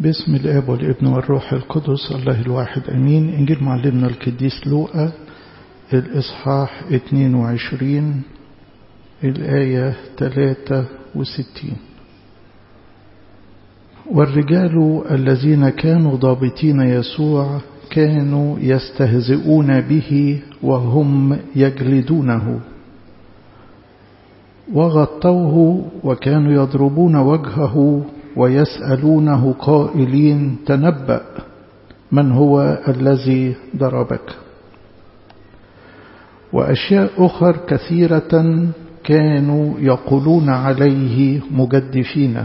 باسم الاب والابن والروح القدس الله الواحد امين انجيل معلمنا القديس لوقا الاصحاح 22 الايه 63 والرجال الذين كانوا ضابطين يسوع كانوا يستهزئون به وهم يجلدونه وغطوه وكانوا يضربون وجهه ويسألونه قائلين تنبأ من هو الذي ضربك وأشياء أخر كثيرة كانوا يقولون عليه مجدفين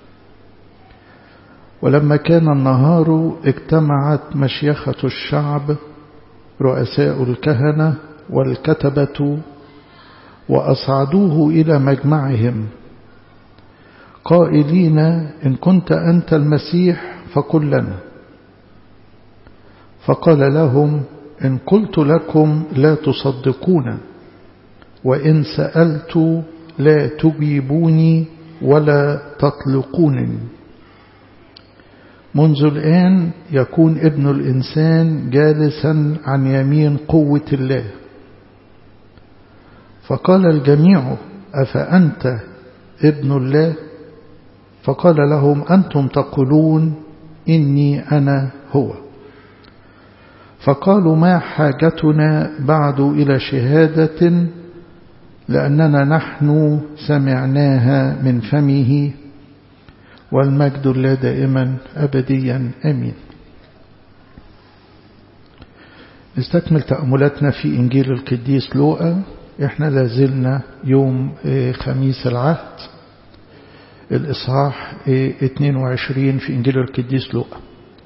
ولما كان النهار اجتمعت مشيخة الشعب رؤساء الكهنة والكتبة وأصعدوه إلى مجمعهم قائلين إن كنت أنت المسيح فقل لنا فقال لهم إن قلت لكم لا تصدقون وإن سألت لا تجيبوني ولا تطلقونني منذ الآن يكون ابن الإنسان جالسا عن يمين قوة الله فقال الجميع أفأنت ابن الله فقال لهم أنتم تقولون إني أنا هو فقالوا ما حاجتنا بعد إلى شهادة لأننا نحن سمعناها من فمه والمجد الله دائما أبديا أمين نستكمل تأملاتنا في إنجيل القديس لوقا احنا لازلنا يوم خميس العهد الإصحاح 22 في إنجيل القديس لوقا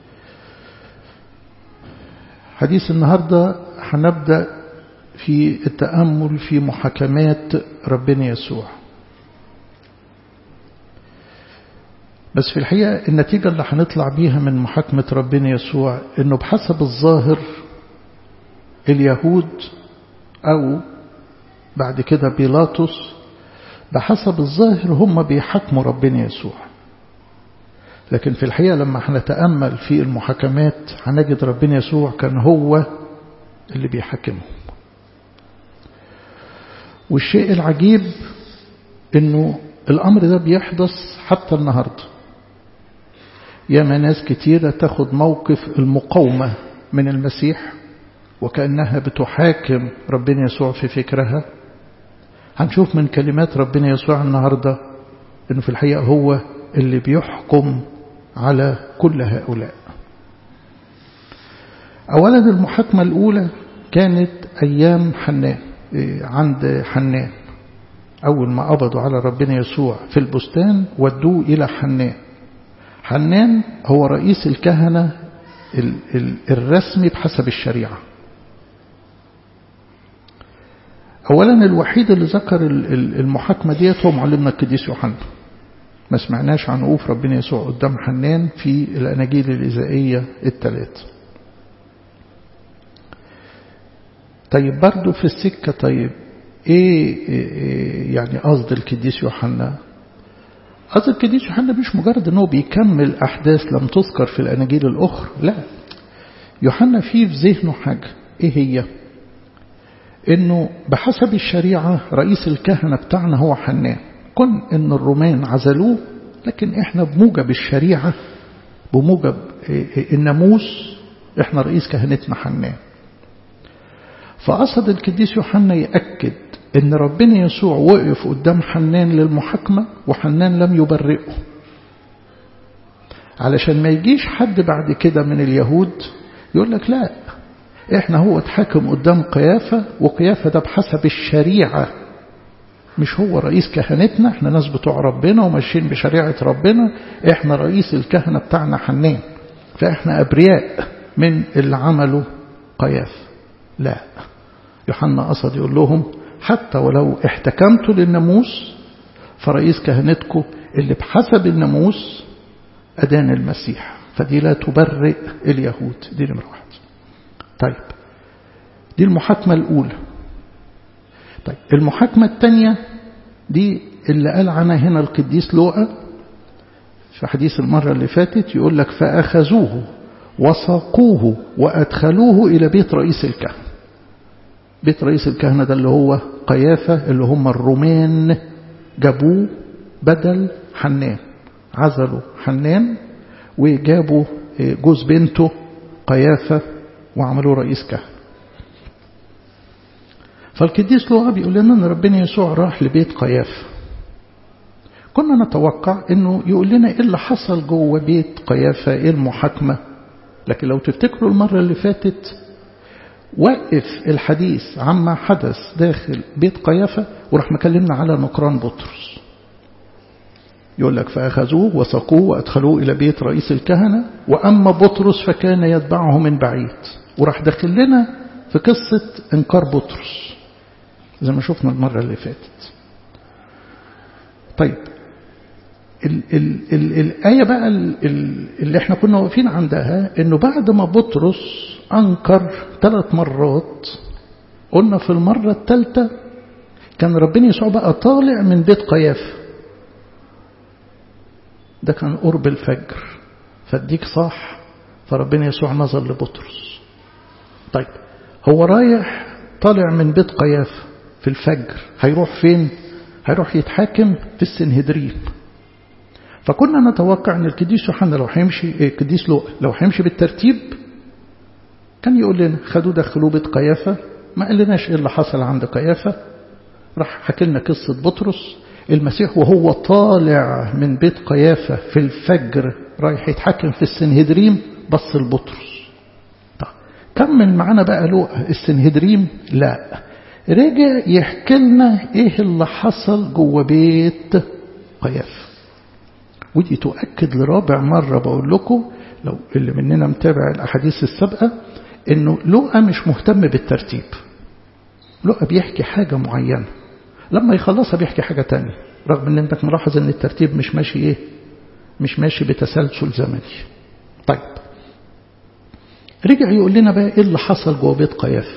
حديث النهاردة هنبدأ في التأمل في محاكمات ربنا يسوع بس في الحقيقة النتيجة اللي هنطلع بيها من محاكمة ربنا يسوع انه بحسب الظاهر اليهود او بعد كده بيلاطس بحسب الظاهر هم بيحكموا ربنا يسوع لكن في الحقيقة لما هنتأمل في المحاكمات هنجد ربنا يسوع كان هو اللي بيحكمهم والشيء العجيب انه الامر ده بيحدث حتى النهارده ياما ناس كتيرة تاخد موقف المقاومة من المسيح وكأنها بتحاكم ربنا يسوع في فكرها هنشوف من كلمات ربنا يسوع النهاردة انه في الحقيقة هو اللي بيحكم على كل هؤلاء اولا المحاكمة الاولى كانت ايام حنان عند حنان اول ما قبضوا على ربنا يسوع في البستان ودوه الى حنان حنان هو رئيس الكهنة الرسمي بحسب الشريعة أولا الوحيد اللي ذكر المحاكمة ديت هو معلمنا القديس يوحنا ما سمعناش عن وقوف ربنا يسوع قدام حنان في الأناجيل الإزائية الثلاث طيب برضو في السكة طيب إيه, إيه يعني قصد القديس يوحنا قصد القديس يوحنا مش مجرد أنه بيكمل أحداث لم تذكر في الأناجيل الأخرى لا يوحنا فيه في ذهنه حاجة إيه هي انه بحسب الشريعة رئيس الكهنة بتاعنا هو حنان كن ان الرومان عزلوه لكن احنا بموجب الشريعة بموجب الناموس احنا رئيس كهنتنا حنان فقصد القديس يوحنا يأكد ان ربنا يسوع وقف قدام حنان للمحاكمة وحنان لم يبرئه علشان ما يجيش حد بعد كده من اليهود يقول لك لا احنا هو اتحاكم قدام قيافة وقيافة ده بحسب الشريعة مش هو رئيس كهنتنا احنا ناس بتوع ربنا وماشيين بشريعة ربنا احنا رئيس الكهنة بتاعنا حنان فاحنا ابرياء من اللي عمله قياف لا يوحنا قصد يقول لهم حتى ولو احتكمتوا للناموس فرئيس كهنتكم اللي بحسب الناموس أدان المسيح فدي لا تبرئ اليهود دي نمرة واحد طيب دي المحاكمة الأولى طيب المحاكمة الثانية دي اللي قال عنها هنا القديس لوقا في حديث المرة اللي فاتت يقول لك فأخذوه وساقوه وأدخلوه إلى بيت رئيس الكهنة بيت رئيس الكهنة ده اللي هو قيافة اللي هم الرومان جابوه بدل حنان عزلوا حنان وجابوا جوز بنته قيافة وعملوه رئيس كهنة فالقديس لوقا بيقول لنا ان ربنا يسوع راح لبيت قيافة كنا نتوقع انه يقول لنا ايه اللي حصل جوه بيت قيافة ايه المحاكمة لكن لو تفتكروا المرة اللي فاتت وقف الحديث عما حدث داخل بيت قيافة وراح مكلمنا على نكران بطرس يقول لك فأخذوه وسقوه وأدخلوه إلى بيت رئيس الكهنة وأما بطرس فكان يتبعه من بعيد وراح داخل لنا في قصة إنكار بطرس زي ما شفنا المرة اللي فاتت طيب ال ال ال الآية بقى اللي احنا كنا واقفين عندها انه بعد ما بطرس أنكر ثلاث مرات قلنا في المرة الثالثة كان ربنا يسوع بقى طالع من بيت قيافة ده كان قرب الفجر فاديك صح فربنا يسوع نظر لبطرس طيب هو رايح طالع من بيت قيافة في الفجر هيروح فين هيروح يتحاكم في السنهدرين فكنا نتوقع ان القديس يوحنا لو هيمشي القديس لوقا لو هيمشي بالترتيب كان يقول لنا خدوه دخلوه بيت قيافة ما قالناش ايه اللي حصل عند قيافة راح حكي لنا قصة بطرس المسيح وهو طالع من بيت قيافة في الفجر رايح يتحكم في السنهدريم بص لبطرس طيب كمل معانا بقى لوقا السنهدريم لا رجع يحكي لنا ايه اللي حصل جوه بيت قيافة ودي تؤكد لرابع مرة بقول لكم لو اللي مننا متابع الأحاديث السابقة إنه لوقا مش مهتم بالترتيب لوقا بيحكي حاجة معينة لما يخلصها بيحكي حاجة تانية رغم ان انك ملاحظ ان الترتيب مش ماشي ايه مش ماشي بتسلسل زمني طيب رجع يقول لنا بقى ايه اللي حصل جوه بيت قيافه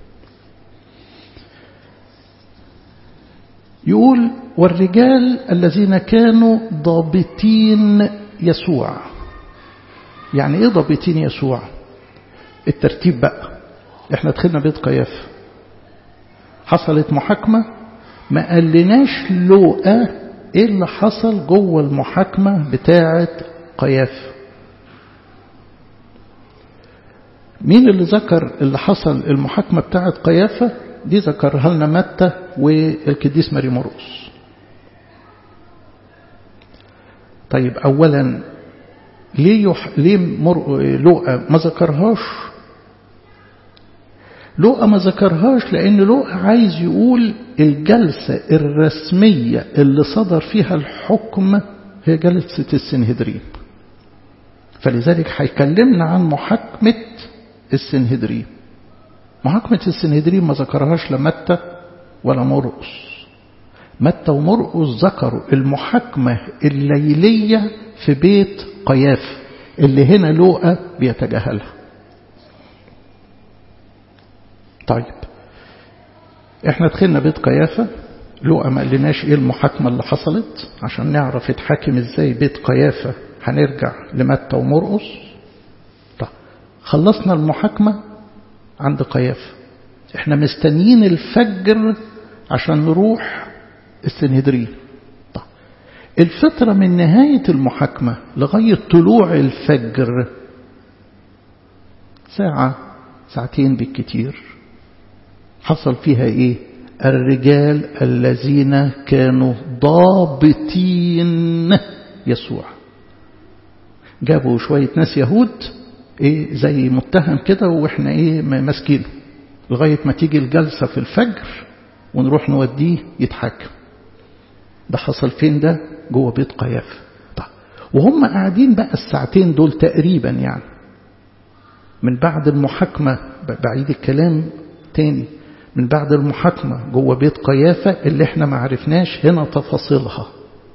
يقول والرجال الذين كانوا ضابطين يسوع يعني ايه ضابطين يسوع الترتيب بقى احنا دخلنا بيت قيافه حصلت محاكمه ما قالناش لوقا ايه اللي حصل جوه المحاكمه بتاعه قيافه مين اللي ذكر اللي حصل المحاكمه بتاعه قيافه دي ذكرها لنا متى والقديس ماري مرقس طيب اولا ليه يح... ليه مر... لوقا ما ذكرهاش لوقا ما ذكرهاش لان لوقا عايز يقول الجلسه الرسميه اللي صدر فيها الحكم هي جلسه السنهدرين فلذلك هيكلمنا عن محاكمه السنهدرين محاكمة السنهدرين ما ذكرهاش لا متى ولا مرقس متى ومرقس ذكروا المحاكمة الليلية في بيت قياف اللي هنا لوقا بيتجاهلها طيب احنا دخلنا بيت قيافة لوقا ما قالناش ايه المحاكمة اللي حصلت عشان نعرف يتحاكم ازاي بيت قيافة هنرجع لمتى ومرقس طيب خلصنا المحاكمة عند قيافة احنا مستنيين الفجر عشان نروح السنهدرين طيب الفترة من نهاية المحاكمة لغاية طلوع الفجر ساعة ساعتين بالكتير حصل فيها ايه الرجال الذين كانوا ضابطين يسوع جابوا شوية ناس يهود ايه زي متهم كده واحنا ايه ماسكينه لغايه ما تيجي الجلسه في الفجر ونروح نوديه يتحاكم ده حصل فين ده جوه بيت قيافه طيب وهم قاعدين بقى الساعتين دول تقريبا يعني من بعد المحاكمه بعيد الكلام تاني من بعد المحاكمه جوه بيت قيافه اللي احنا ما عرفناش هنا تفاصيلها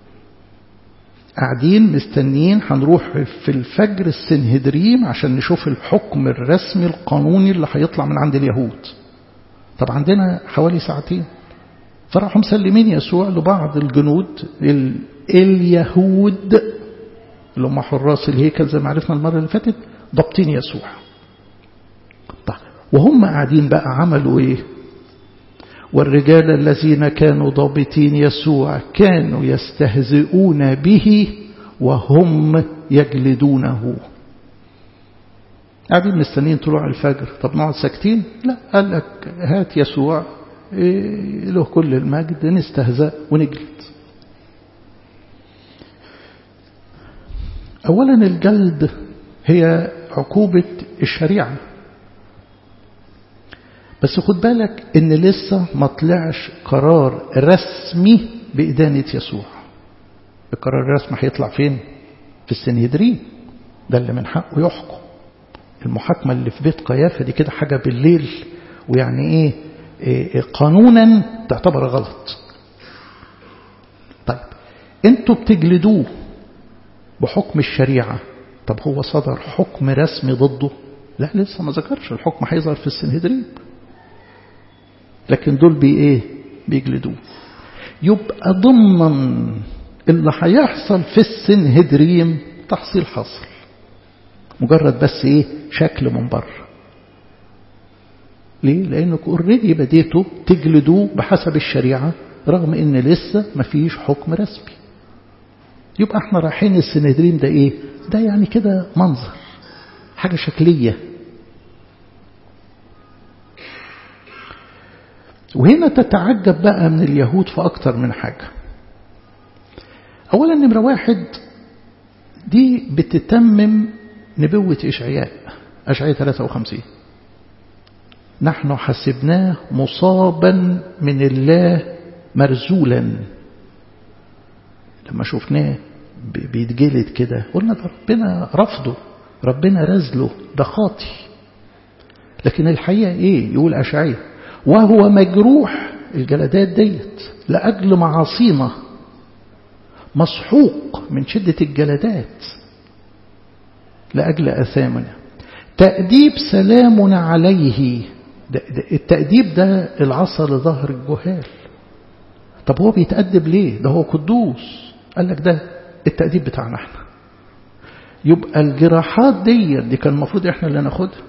قاعدين مستنيين هنروح في الفجر السنهدريم عشان نشوف الحكم الرسمي القانوني اللي هيطلع من عند اليهود طب عندنا حوالي ساعتين فراحوا مسلمين يسوع لبعض الجنود ال... اليهود اللي هم حراس الهيكل زي ما عرفنا المرة اللي فاتت ضابطين يسوع طيب وهم قاعدين بقى عملوا ايه والرجال الذين كانوا ضابطين يسوع كانوا يستهزئون به وهم يجلدونه قاعدين مستنيين طلوع الفجر طب نقعد ساكتين لا قال لك هات يسوع إيه له كل المجد نستهزأ ونجلد أولا الجلد هي عقوبة الشريعة بس خد بالك ان لسه ما طلعش قرار رسمي بإدانة يسوع القرار الرسمي هيطلع فين في السنهدرين ده اللي من حقه يحكم المحاكمة اللي في بيت قيافة دي كده حاجة بالليل ويعني ايه, إيه قانونا تعتبر غلط طيب انتوا بتجلدوه بحكم الشريعة طب هو صدر حكم رسمي ضده لا لسه ما ذكرش الحكم هيظهر في السنهدرين لكن دول بي ايه بيجلدوه يبقى ضمن اللي هيحصل في السنهدريم تحصيل حصل مجرد بس ايه شكل من بره ليه لانك اوريدي بديتوا تجلدوه بحسب الشريعه رغم ان لسه ما فيش حكم رسمي يبقى احنا رايحين السنهدريم ده ايه ده يعني كده منظر حاجه شكليه وهنا تتعجب بقى من اليهود في أكتر من حاجة أولا نمرة واحد دي بتتمم نبوة إشعياء أشعياء 53 نحن حسبناه مصابا من الله مرزولا لما شفناه بيتجلد كده قلنا ده ربنا رفضه ربنا رزله ده خاطي لكن الحقيقة ايه يقول أشعياء وهو مجروح الجلدات ديت لأجل معاصينا مسحوق من شدة الجلدات لأجل أثامنا تأديب سلامنا عليه ده ده التأديب ده العصا لظهر الجهال طب هو بيتأدب ليه ده هو قدوس قال لك ده التأديب بتاعنا احنا يبقى الجراحات ديت دي كان المفروض احنا اللي ناخدها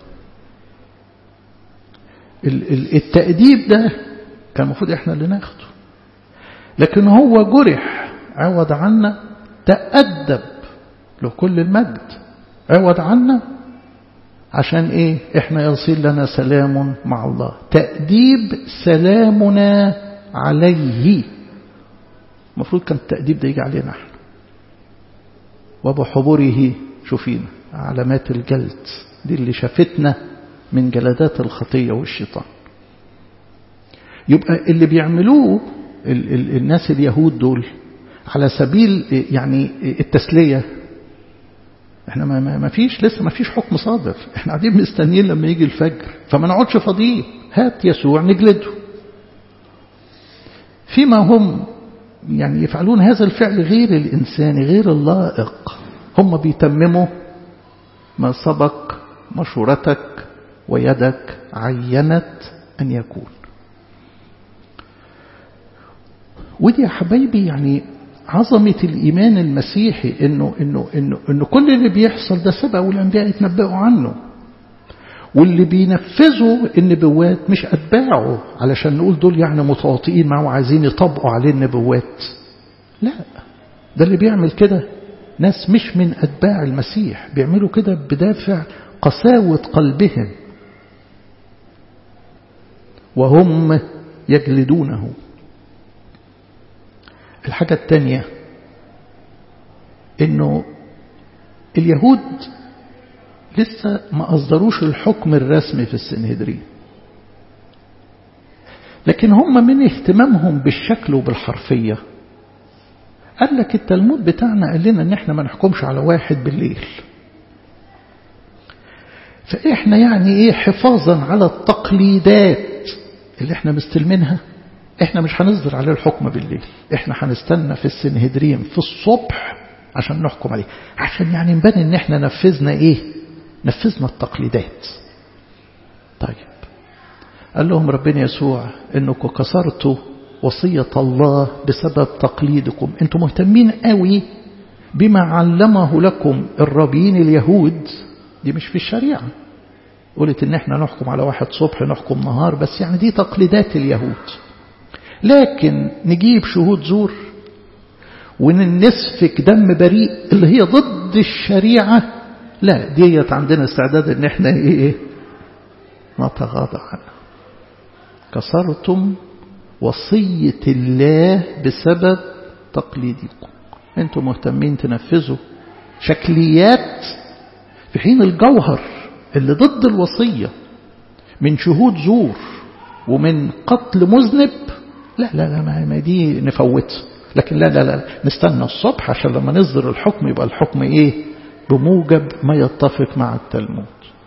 التأديب ده كان المفروض احنا اللي ناخده لكن هو جرح عوض عنا تأدب له كل المجد عوض عنا عشان ايه احنا يصير لنا سلام مع الله تأديب سلامنا عليه المفروض كان التأديب ده يجي علينا احنا وبحضوره شوفينا علامات الجلد دي اللي شافتنا من جلدات الخطية والشيطان يبقى اللي بيعملوه ال ال الناس اليهود دول على سبيل يعني التسلية احنا ما, ما فيش لسه ما فيش حكم صادر احنا قاعدين مستنيين لما يجي الفجر فما نقعدش فاضيين هات يسوع نجلده فيما هم يعني يفعلون هذا الفعل غير الإنساني غير اللائق هم بيتمموا ما سبق مشورتك ويدك عينت أن يكون ودي يا حبايبي يعني عظمة الإيمان المسيحي إنه, إنه, إنه, إنه كل اللي بيحصل ده سبق والأنبياء يتنبأوا عنه واللي بينفذوا النبوات مش أتباعه علشان نقول دول يعني متواطئين معه وعايزين يطبقوا عليه النبوات لا ده اللي بيعمل كده ناس مش من أتباع المسيح بيعملوا كده بدافع قساوة قلبهم وهم يجلدونه الحاجة الثانية انه اليهود لسه ما أصدروش الحكم الرسمي في السنهدرين لكن هم من اهتمامهم بالشكل وبالحرفية قال لك التلمود بتاعنا قال لنا ان احنا ما نحكمش على واحد بالليل فاحنا يعني ايه حفاظا على التقليدات اللي احنا مستلمينها احنا مش هنصدر عليه الحكم بالليل احنا هنستنى في السنهدرين في الصبح عشان نحكم عليه عشان يعني نبان ان احنا نفذنا ايه نفذنا التقليدات طيب قال لهم ربنا يسوع انكم كسرتوا وصية الله بسبب تقليدكم انتم مهتمين قوي بما علمه لكم الرابين اليهود دي مش في الشريعة قلت ان احنا نحكم على واحد صبح نحكم نهار بس يعني دي تقليدات اليهود لكن نجيب شهود زور ونسفك دم بريء اللي هي ضد الشريعة لا ديت عندنا استعداد ان احنا ايه نتغاضى عنها كسرتم وصية الله بسبب تقليدكم انتم مهتمين تنفذوا شكليات في حين الجوهر اللي ضد الوصية من شهود زور ومن قتل مذنب لا لا لا ما دي نفوتها لكن لا لا لا نستنى الصبح عشان لما نصدر الحكم يبقى الحكم ايه بموجب ما يتفق مع التلمود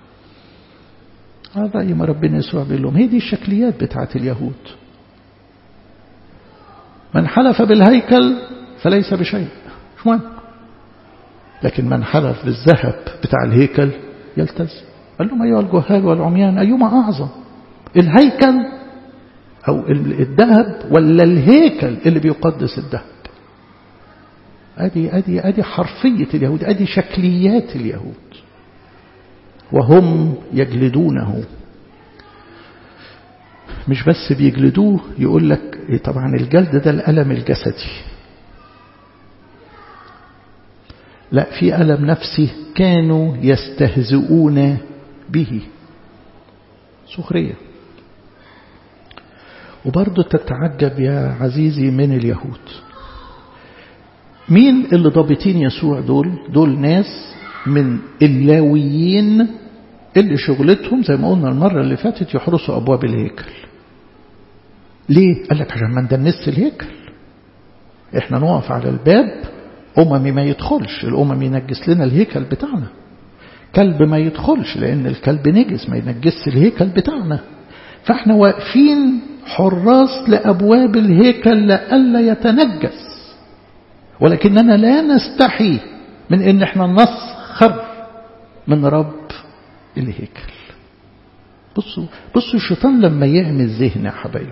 هذا رأي ما ربنا يسوع بيقول لهم هي دي الشكليات بتاعت اليهود من حلف بالهيكل فليس بشيء مش مهم لكن من حلف بالذهب بتاع الهيكل يلتزم قال لهم أيها الجهال والعميان أيما أعظم الهيكل أو الذهب ولا الهيكل اللي بيقدس الذهب أدي, أدي, أدي حرفية اليهود أدي شكليات اليهود وهم يجلدونه مش بس بيجلدوه يقول لك طبعا الجلد ده الألم الجسدي لا في ألم نفسي كانوا يستهزئون به سخرية وبرضه تتعجب يا عزيزي من اليهود مين اللي ضابطين يسوع دول دول ناس من اللاويين اللي شغلتهم زي ما قلنا المرة اللي فاتت يحرسوا أبواب الهيكل ليه؟ قال لك عشان ما ندنس الهيكل احنا نقف على الباب أممي ما يدخلش الأمم ينجس لنا الهيكل بتاعنا كلب ما يدخلش لأن الكلب نجس ما ينجس الهيكل بتاعنا فاحنا واقفين حراس لأبواب الهيكل لألا يتنجس ولكننا لا نستحي من ان احنا نسخر من رب الهيكل بصوا بصوا الشيطان لما يعمل ذهن يا حبايبي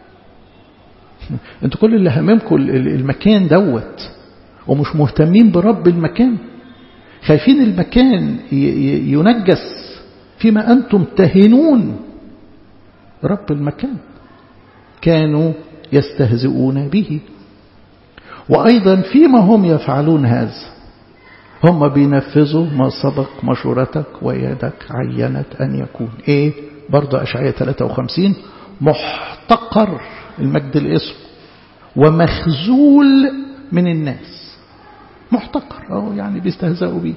انتوا كل اللي هممكم المكان دوت ومش مهتمين برب المكان خايفين المكان ينجس فيما أنتم تهنون رب المكان كانوا يستهزئون به وأيضا فيما هم يفعلون هذا هم بينفذوا ما سبق مشورتك ويدك عينت أن يكون إيه برضه أشعية 53 محتقر المجد الاسم ومخزول من الناس محتقر أو يعني بيستهزئوا بيه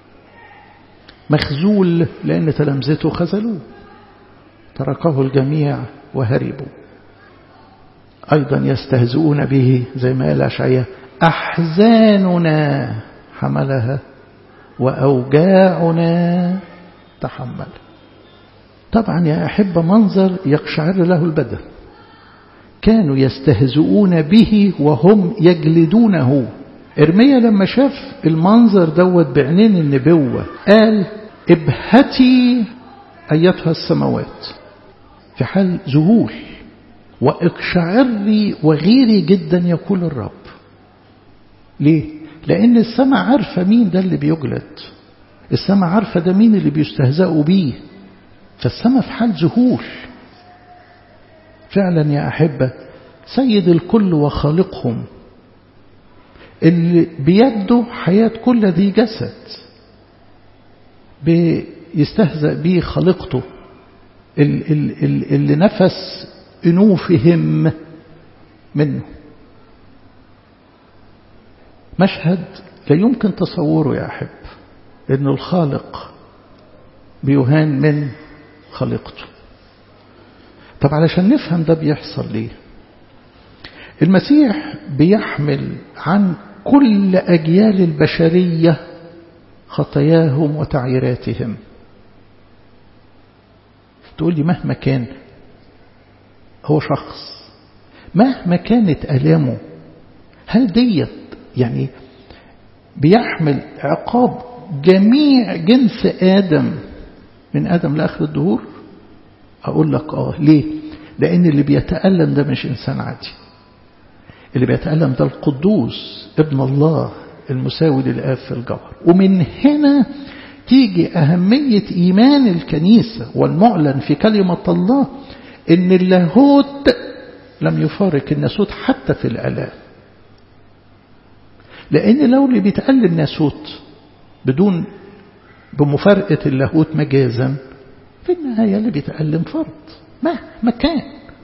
مخزول لأن تلامذته خذلوه تركه الجميع وهربوا أيضا يستهزئون به زي ما قال أشعياء أحزاننا حملها وأوجاعنا تحمل طبعا يا أحب منظر يقشعر له البدن كانوا يستهزئون به وهم يجلدونه إرميا لما شاف المنظر دوت بعينين النبوة قال ابهتي أيتها السماوات في حال ذهول واقشعري وغيري جدا يقول الرب ليه؟ لأن السماء عارفة مين ده اللي بيجلد السماء عارفة ده مين اللي بيستهزئوا بيه فالسماء في حال ذهول فعلا يا أحبة سيد الكل وخالقهم اللي بيده حياة كل ذي جسد بيستهزأ بيه خالقته اللي نفس أنوفهم منه مشهد لا يمكن تصوره يا أحب إن الخالق بيهان من خلقته طب علشان نفهم ده بيحصل ليه المسيح بيحمل عن كل أجيال البشرية خطاياهم وتعييراتهم تقول لي مهما كان هو شخص مهما كانت ألامه هل ديت يعني بيحمل عقاب جميع جنس آدم من آدم لآخر الدهور أقول لك آه ليه لأن اللي بيتألم ده مش إنسان عادي اللي بيتألم ده القدوس ابن الله المساوي للآب في الجوهر ومن هنا تيجي أهمية إيمان الكنيسة والمعلن في كلمة الله إن اللاهوت لم يفارق الناسوت حتى في الآلام لأن لو اللي بيتقال الناسوت بدون بمفارقة اللاهوت مجازا في النهاية اللي بيتألم فرض مهما كان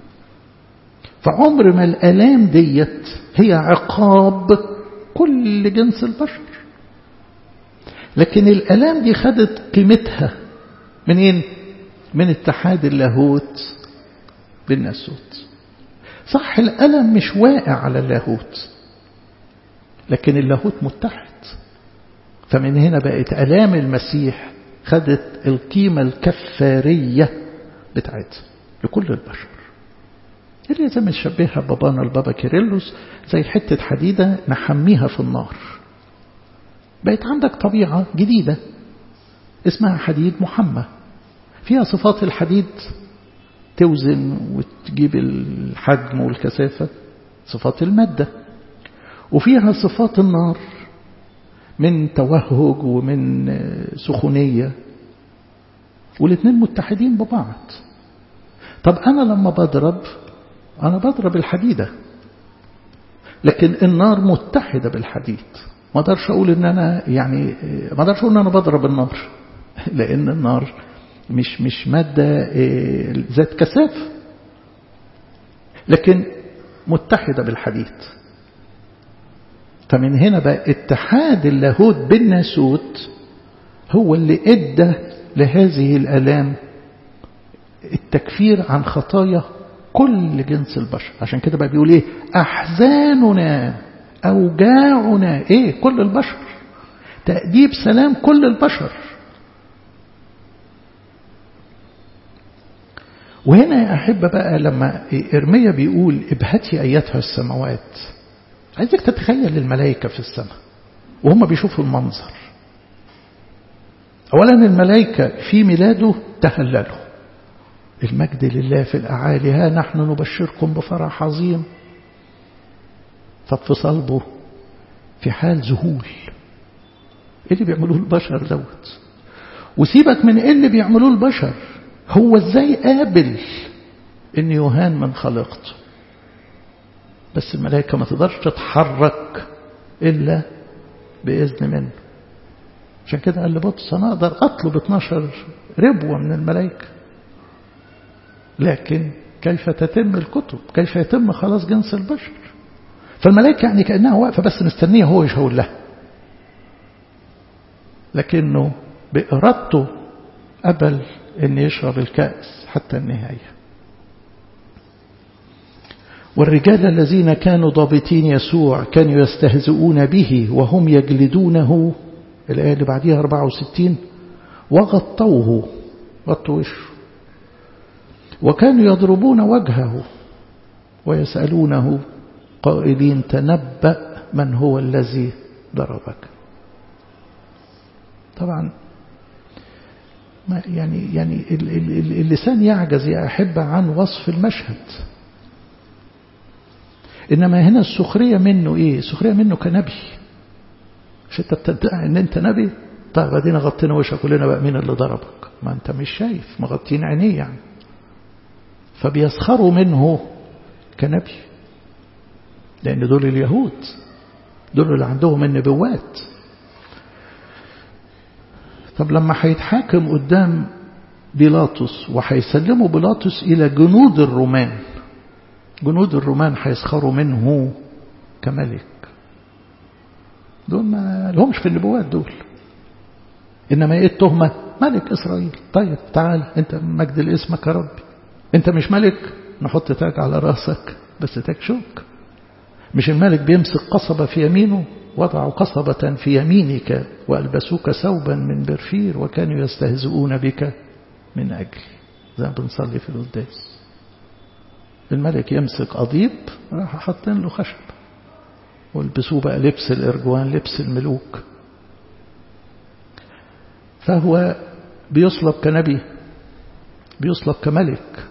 فعمر ما الآلام ديت هي عقاب كل جنس البشر لكن الآلام دي خدت قيمتها منين؟ من اتحاد اللاهوت بالناسوت صح الألم مش واقع على اللاهوت لكن اللاهوت متحد فمن هنا بقت ألام المسيح خدت القيمة الكفارية بتاعتها لكل البشر اللي زي ما نشبهها بابانا البابا كيرلس زي حتة حديدة نحميها في النار بقت عندك طبيعة جديدة اسمها حديد محمى فيها صفات الحديد توزن وتجيب الحجم والكثافة صفات المادة وفيها صفات النار من توهج ومن سخونية والاثنين متحدين ببعض طب أنا لما بضرب أنا بضرب الحديدة لكن النار متحدة بالحديد ما اقدرش أقول إن أنا يعني ما اقدرش أقول إن أنا بضرب النار لأن النار مش مش مادة ذات كثافة لكن متحدة بالحديد فمن هنا بقى اتحاد اللاهوت بالناسوت هو اللي ادى لهذه الالام التكفير عن خطايا كل جنس البشر عشان كده بقى بيقول ايه احزاننا اوجاعنا ايه كل البشر تأديب سلام كل البشر وهنا يا أحبة بقى لما إرميا بيقول ابهتي أيتها السماوات عايزك تتخيل الملائكة في السماء وهم بيشوفوا المنظر أولا الملائكة في ميلاده تهللوا المجد لله في الأعالي ها نحن نبشركم بفرح عظيم طب في صلبه في حال ذهول ايه اللي بيعملوه البشر دوت وسيبك من ايه اللي بيعملوه البشر هو ازاي قابل ان يهان من خلقته بس الملائكة ما تقدرش تتحرك إلا بإذن منه عشان كده قال لبطس أنا أقدر أطلب 12 ربوة من الملائكة لكن كيف تتم الكتب كيف يتم خلاص جنس البشر فالملائكة يعني كأنها واقفة بس مستنية هو يشاور لها لكنه بإرادته قبل أن يشرب الكأس حتى النهاية والرجال الذين كانوا ضابطين يسوع كانوا يستهزئون به وهم يجلدونه الآية اللي بعديها 64 وغطوه غطوا وشه وكانوا يضربون وجهه ويسألونه قائلين تنبأ من هو الذي ضربك طبعا ما يعني يعني اللسان يعجز يا أحبة عن وصف المشهد إنما هنا السخرية منه إيه السخرية منه كنبي مش أنت بتدعي إن أنت نبي طيب ادينا غطينا وشك كلنا بقى مين اللي ضربك ما أنت مش شايف مغطين عينيه يعني فبيسخروا منه كنبي لأن دول اليهود دول اللي عندهم النبوات طب لما هيتحاكم قدام بيلاطس وهيسلموا بيلاطس إلى جنود الرومان جنود الرومان هيسخروا منه كملك دول ما لهمش في النبوات دول إنما إيه التهمة ملك إسرائيل طيب تعال أنت مجد لاسمك يا ربي أنت مش ملك نحط تاج على راسك بس تاج شوك مش الملك بيمسك قصبة في يمينه وضعوا قصبة في يمينك وألبسوك ثوبا من برفير وكانوا يستهزئون بك من أجل زي ما بنصلي في القداس الملك يمسك قضيب راح حاطين له خشب والبسوه بقى لبس الإرجوان لبس الملوك فهو بيصلب كنبي بيصلب كملك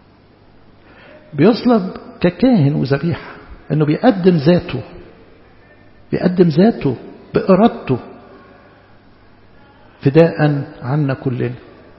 بيصلب ككاهن وذبيحة انه بيقدم ذاته بيقدم ذاته بإرادته فداء عنا كلنا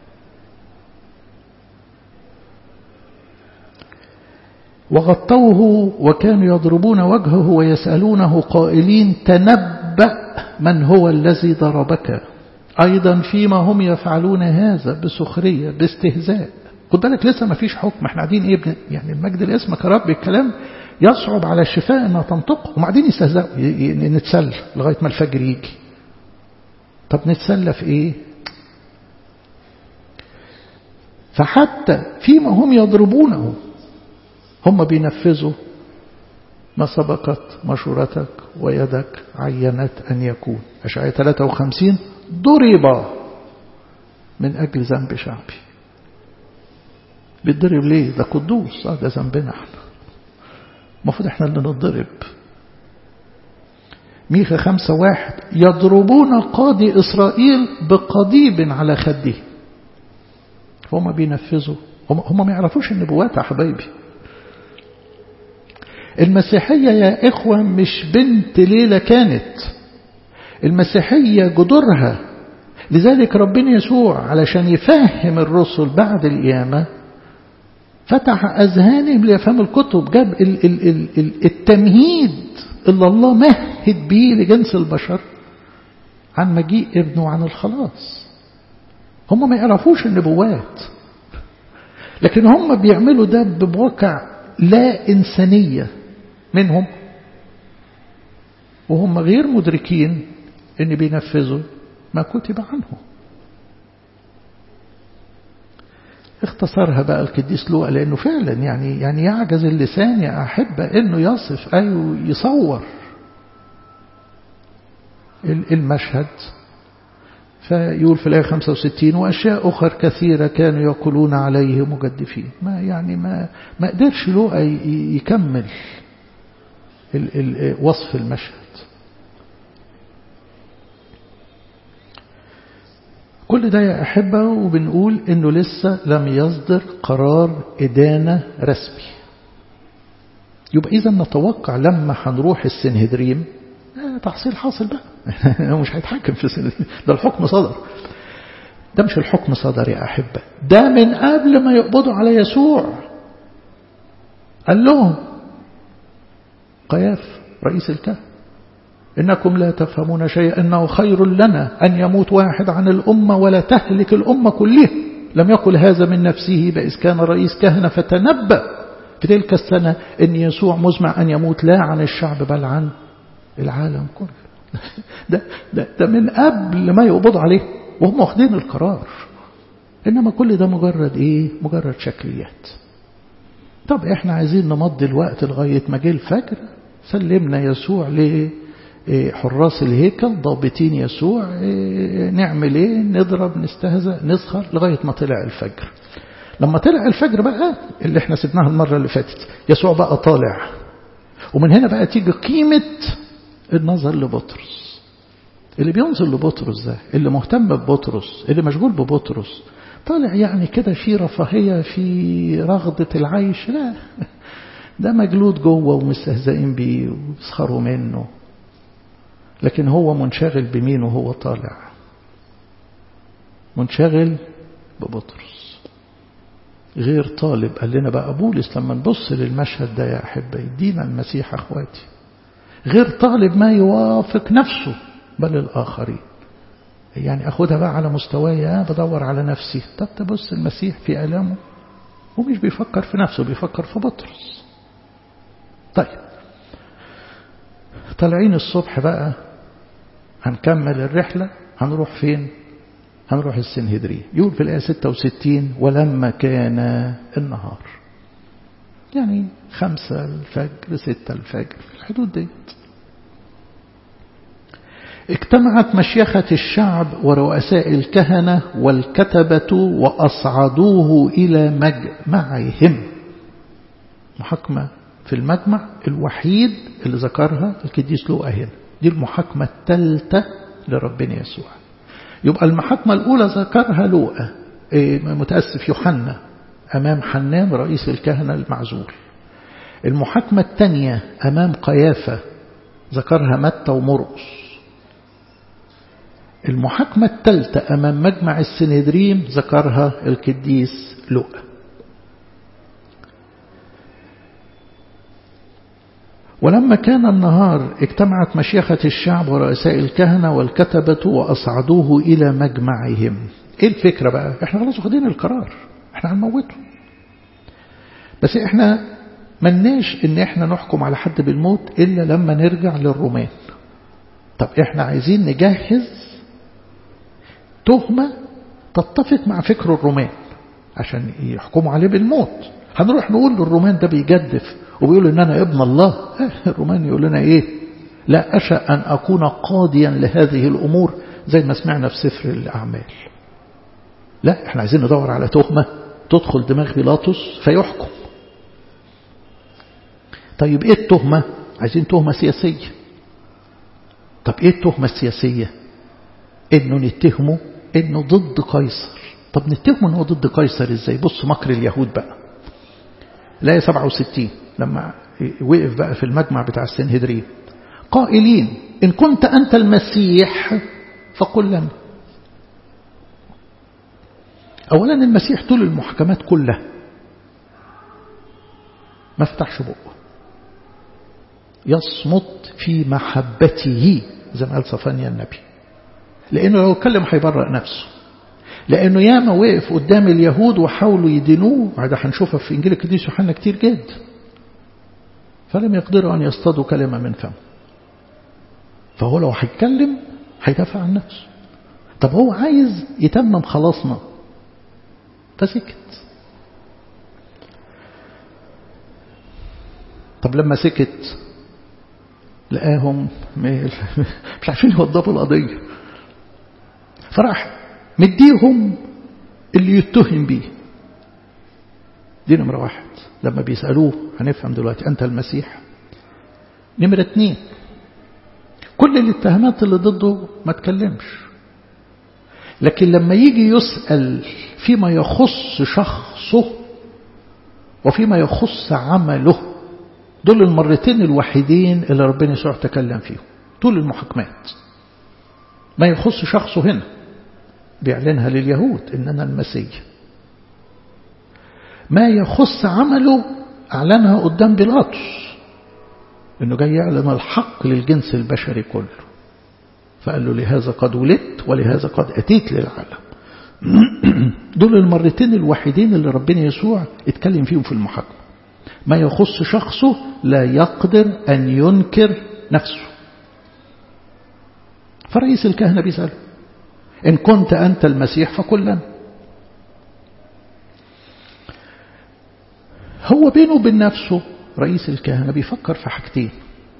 وغطوه وكانوا يضربون وجهه ويسألونه قائلين تنبأ من هو الذي ضربك أيضا فيما هم يفعلون هذا بسخرية باستهزاء خد بالك لسه ما فيش حكم احنا قاعدين ايه يعني المجد لاسمك يا رب الكلام يصعب على الشفاء انها تنطق وبعدين يستهزئوا نتسلى لغايه ما الفجر يجي طب نتسلى في ايه فحتى فيما هم يضربونه هم بينفذوا ما سبقت مشورتك ويدك عينت أن يكون أشعية 53 ضرب من أجل ذنب شعبي بيتضرب ليه ده قدوس ده ذنبنا احنا المفروض احنا اللي نتضرب ميخا خمسة واحد يضربون قاضي إسرائيل بقضيب على خده هم بينفذوا هم, هم ما يعرفوش النبوات يا حبايبي المسيحية يا إخوة مش بنت ليلة كانت المسيحية جذورها لذلك ربنا يسوع علشان يفهم الرسل بعد القيامة فتح أذهانهم ليفهموا الكتب جاب ال ال ال ال التمهيد اللي الله مهد به لجنس البشر عن مجيء ابنه وعن الخلاص هم ما يعرفوش النبوات لكن هم بيعملوا ده بواقع لا إنسانية منهم وهم غير مدركين ان بينفذوا ما كتب عنه اختصرها بقى القديس لوقا لانه فعلا يعني يعني يعجز اللسان يا احبه انه يصف اي يصور المشهد فيقول في الآية 65 وأشياء أخر كثيرة كانوا يقولون عليه مجدفين ما يعني ما ما قدرش لوقا يكمل ال ال وصف المشهد كل ده يا أحبة وبنقول إنه لسه لم يصدر قرار إدانة رسمي يبقى إذا نتوقع لما هنروح السنهدريم تحصيل حاصل بقى مش هيتحكم في السنهدريم ده الحكم صدر ده مش الحكم صدر يا أحبة ده من قبل ما يقبضوا على يسوع قال لهم قياف رئيس الكهنة إنكم لا تفهمون شيئا إنه خير لنا أن يموت واحد عن الأمة ولا تهلك الأمة كلها لم يقل هذا من نفسه بإذ كان رئيس كهنة فتنبأ في تلك السنة إن يسوع مزمع أن يموت لا عن الشعب بل عن العالم كله ده, ده, ده من قبل ما يقبض عليه وهم واخدين القرار إنما كل ده مجرد إيه مجرد شكليات طب إحنا عايزين نمضي الوقت لغاية ما جه الفجر سلمنا يسوع لحراس الهيكل ضابطين يسوع نعمل ايه نضرب نستهزأ نسخر لغاية ما طلع الفجر لما طلع الفجر بقى اللي احنا سبناها المرة اللي فاتت يسوع بقى طالع ومن هنا بقى تيجي قيمة النظر لبطرس اللي بينظر لبطرس ده اللي مهتم ببطرس اللي مشغول ببطرس طالع يعني كده في رفاهية في رغدة العيش لا ده مجلود جوه ومستهزئين بيه وبيسخروا منه لكن هو منشغل بمين وهو طالع منشغل ببطرس غير طالب قال لنا بقى بولس لما نبص للمشهد ده يا أحبة يدينا المسيح أخواتي غير طالب ما يوافق نفسه بل الآخرين يعني أخدها بقى على مستواي بدور على نفسي طب تبص المسيح في ألامه ومش بيفكر في نفسه بيفكر في بطرس طيب طالعين الصبح بقى هنكمل الرحلة هنروح فين هنروح السنهدرية يقول في الآية 66 ولما كان النهار يعني خمسة الفجر ستة الفجر في الحدود دي اجتمعت مشيخة الشعب ورؤساء الكهنة والكتبة وأصعدوه إلى مجمعهم محاكمة في المجمع الوحيد اللي ذكرها القديس لوقا هنا دي المحاكمة الثالثة لربنا يسوع يبقى المحاكمة الأولى ذكرها لوقا متأسف يوحنا أمام حنان رئيس الكهنة المعزول المحاكمة الثانية أمام قيافة ذكرها متى ومرقس المحاكمة الثالثة أمام مجمع السنهدريم ذكرها القديس لوقا ولما كان النهار اجتمعت مشيخة الشعب ورؤساء الكهنة والكتبة وأصعدوه إلى مجمعهم ايه الفكرة بقى احنا خلاص واخدين القرار احنا هنموته بس احنا مناش ان احنا نحكم على حد بالموت الا لما نرجع للرومان طب احنا عايزين نجهز تهمة تتفق مع فكر الرومان عشان يحكموا عليه بالموت هنروح نقول للرومان ده بيجدف وبيقول ان انا ابن الله الرومان يقول لنا ايه لا اشأ ان اكون قاضيا لهذه الامور زي ما سمعنا في سفر الاعمال لا احنا عايزين ندور على تهمة تدخل دماغ بيلاطس فيحكم طيب ايه التهمة عايزين تهمة سياسية طب ايه التهمة السياسية انه نتهمه انه ضد قيصر طب نتهمه انه ضد قيصر ازاي بص مكر اليهود بقى الآية 67 لما وقف بقى في المجمع بتاع السنهدرين قائلين إن كنت أنت المسيح فقل لنا أولا المسيح طول المحكمات كلها ما فتحش بقه يصمت في محبته زي ما قال صفانيا النبي لأنه لو اتكلم هيبرأ نفسه لأنه ياما وقف قدام اليهود وحاولوا يدينوه وده هنشوفها في إنجيل القديس يوحنا كتير جدا فلم يقدروا أن يصطادوا كلمة من فمه فهو لو هيتكلم هيدافع عن نفسه طب هو عايز يتمم خلاصنا فسكت طب لما سكت لقاهم مش عارفين يوضبوا القضية فراح مديهم اللي يتهم بيه دي نمرة واحد لما بيسألوه هنفهم دلوقتي أنت المسيح نمرة اتنين كل الاتهامات اللي ضده ما تكلمش لكن لما يجي يسأل فيما يخص شخصه وفيما يخص عمله دول المرتين الوحيدين اللي ربنا يسوع تكلم فيهم طول المحاكمات ما يخص شخصه هنا بيعلنها لليهود إن أنا المسيح ما يخص عمله أعلنها قدام بيلاطس إنه جاي يعلن الحق للجنس البشري كله فقال له لهذا قد ولدت ولهذا قد أتيت للعالم دول المرتين الوحيدين اللي ربنا يسوع اتكلم فيهم في المحاكمة ما يخص شخصه لا يقدر أن ينكر نفسه فرئيس الكهنة بيسأله إن كنت أنت المسيح فقل لنا هو بينه وبين نفسه رئيس الكهنة بيفكر في حاجتين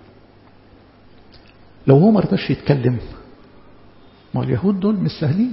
لو هو ما رضاش يتكلم ما اليهود دول مش سهلين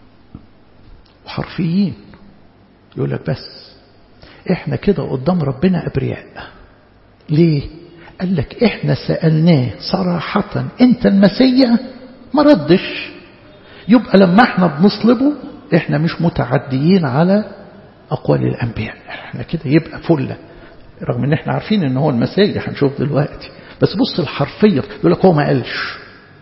وحرفيين يقول لك بس احنا كده قدام ربنا ابرياء ليه قال لك احنا سألناه صراحة انت المسيح ما ردش يبقى لما احنا بنصلبه احنا مش متعديين على أقوال الأنبياء احنا كده يبقى فلة رغم ان احنا عارفين ان هو المسيح هنشوف دلوقتي بس بص الحرفية يقول لك هو ما قالش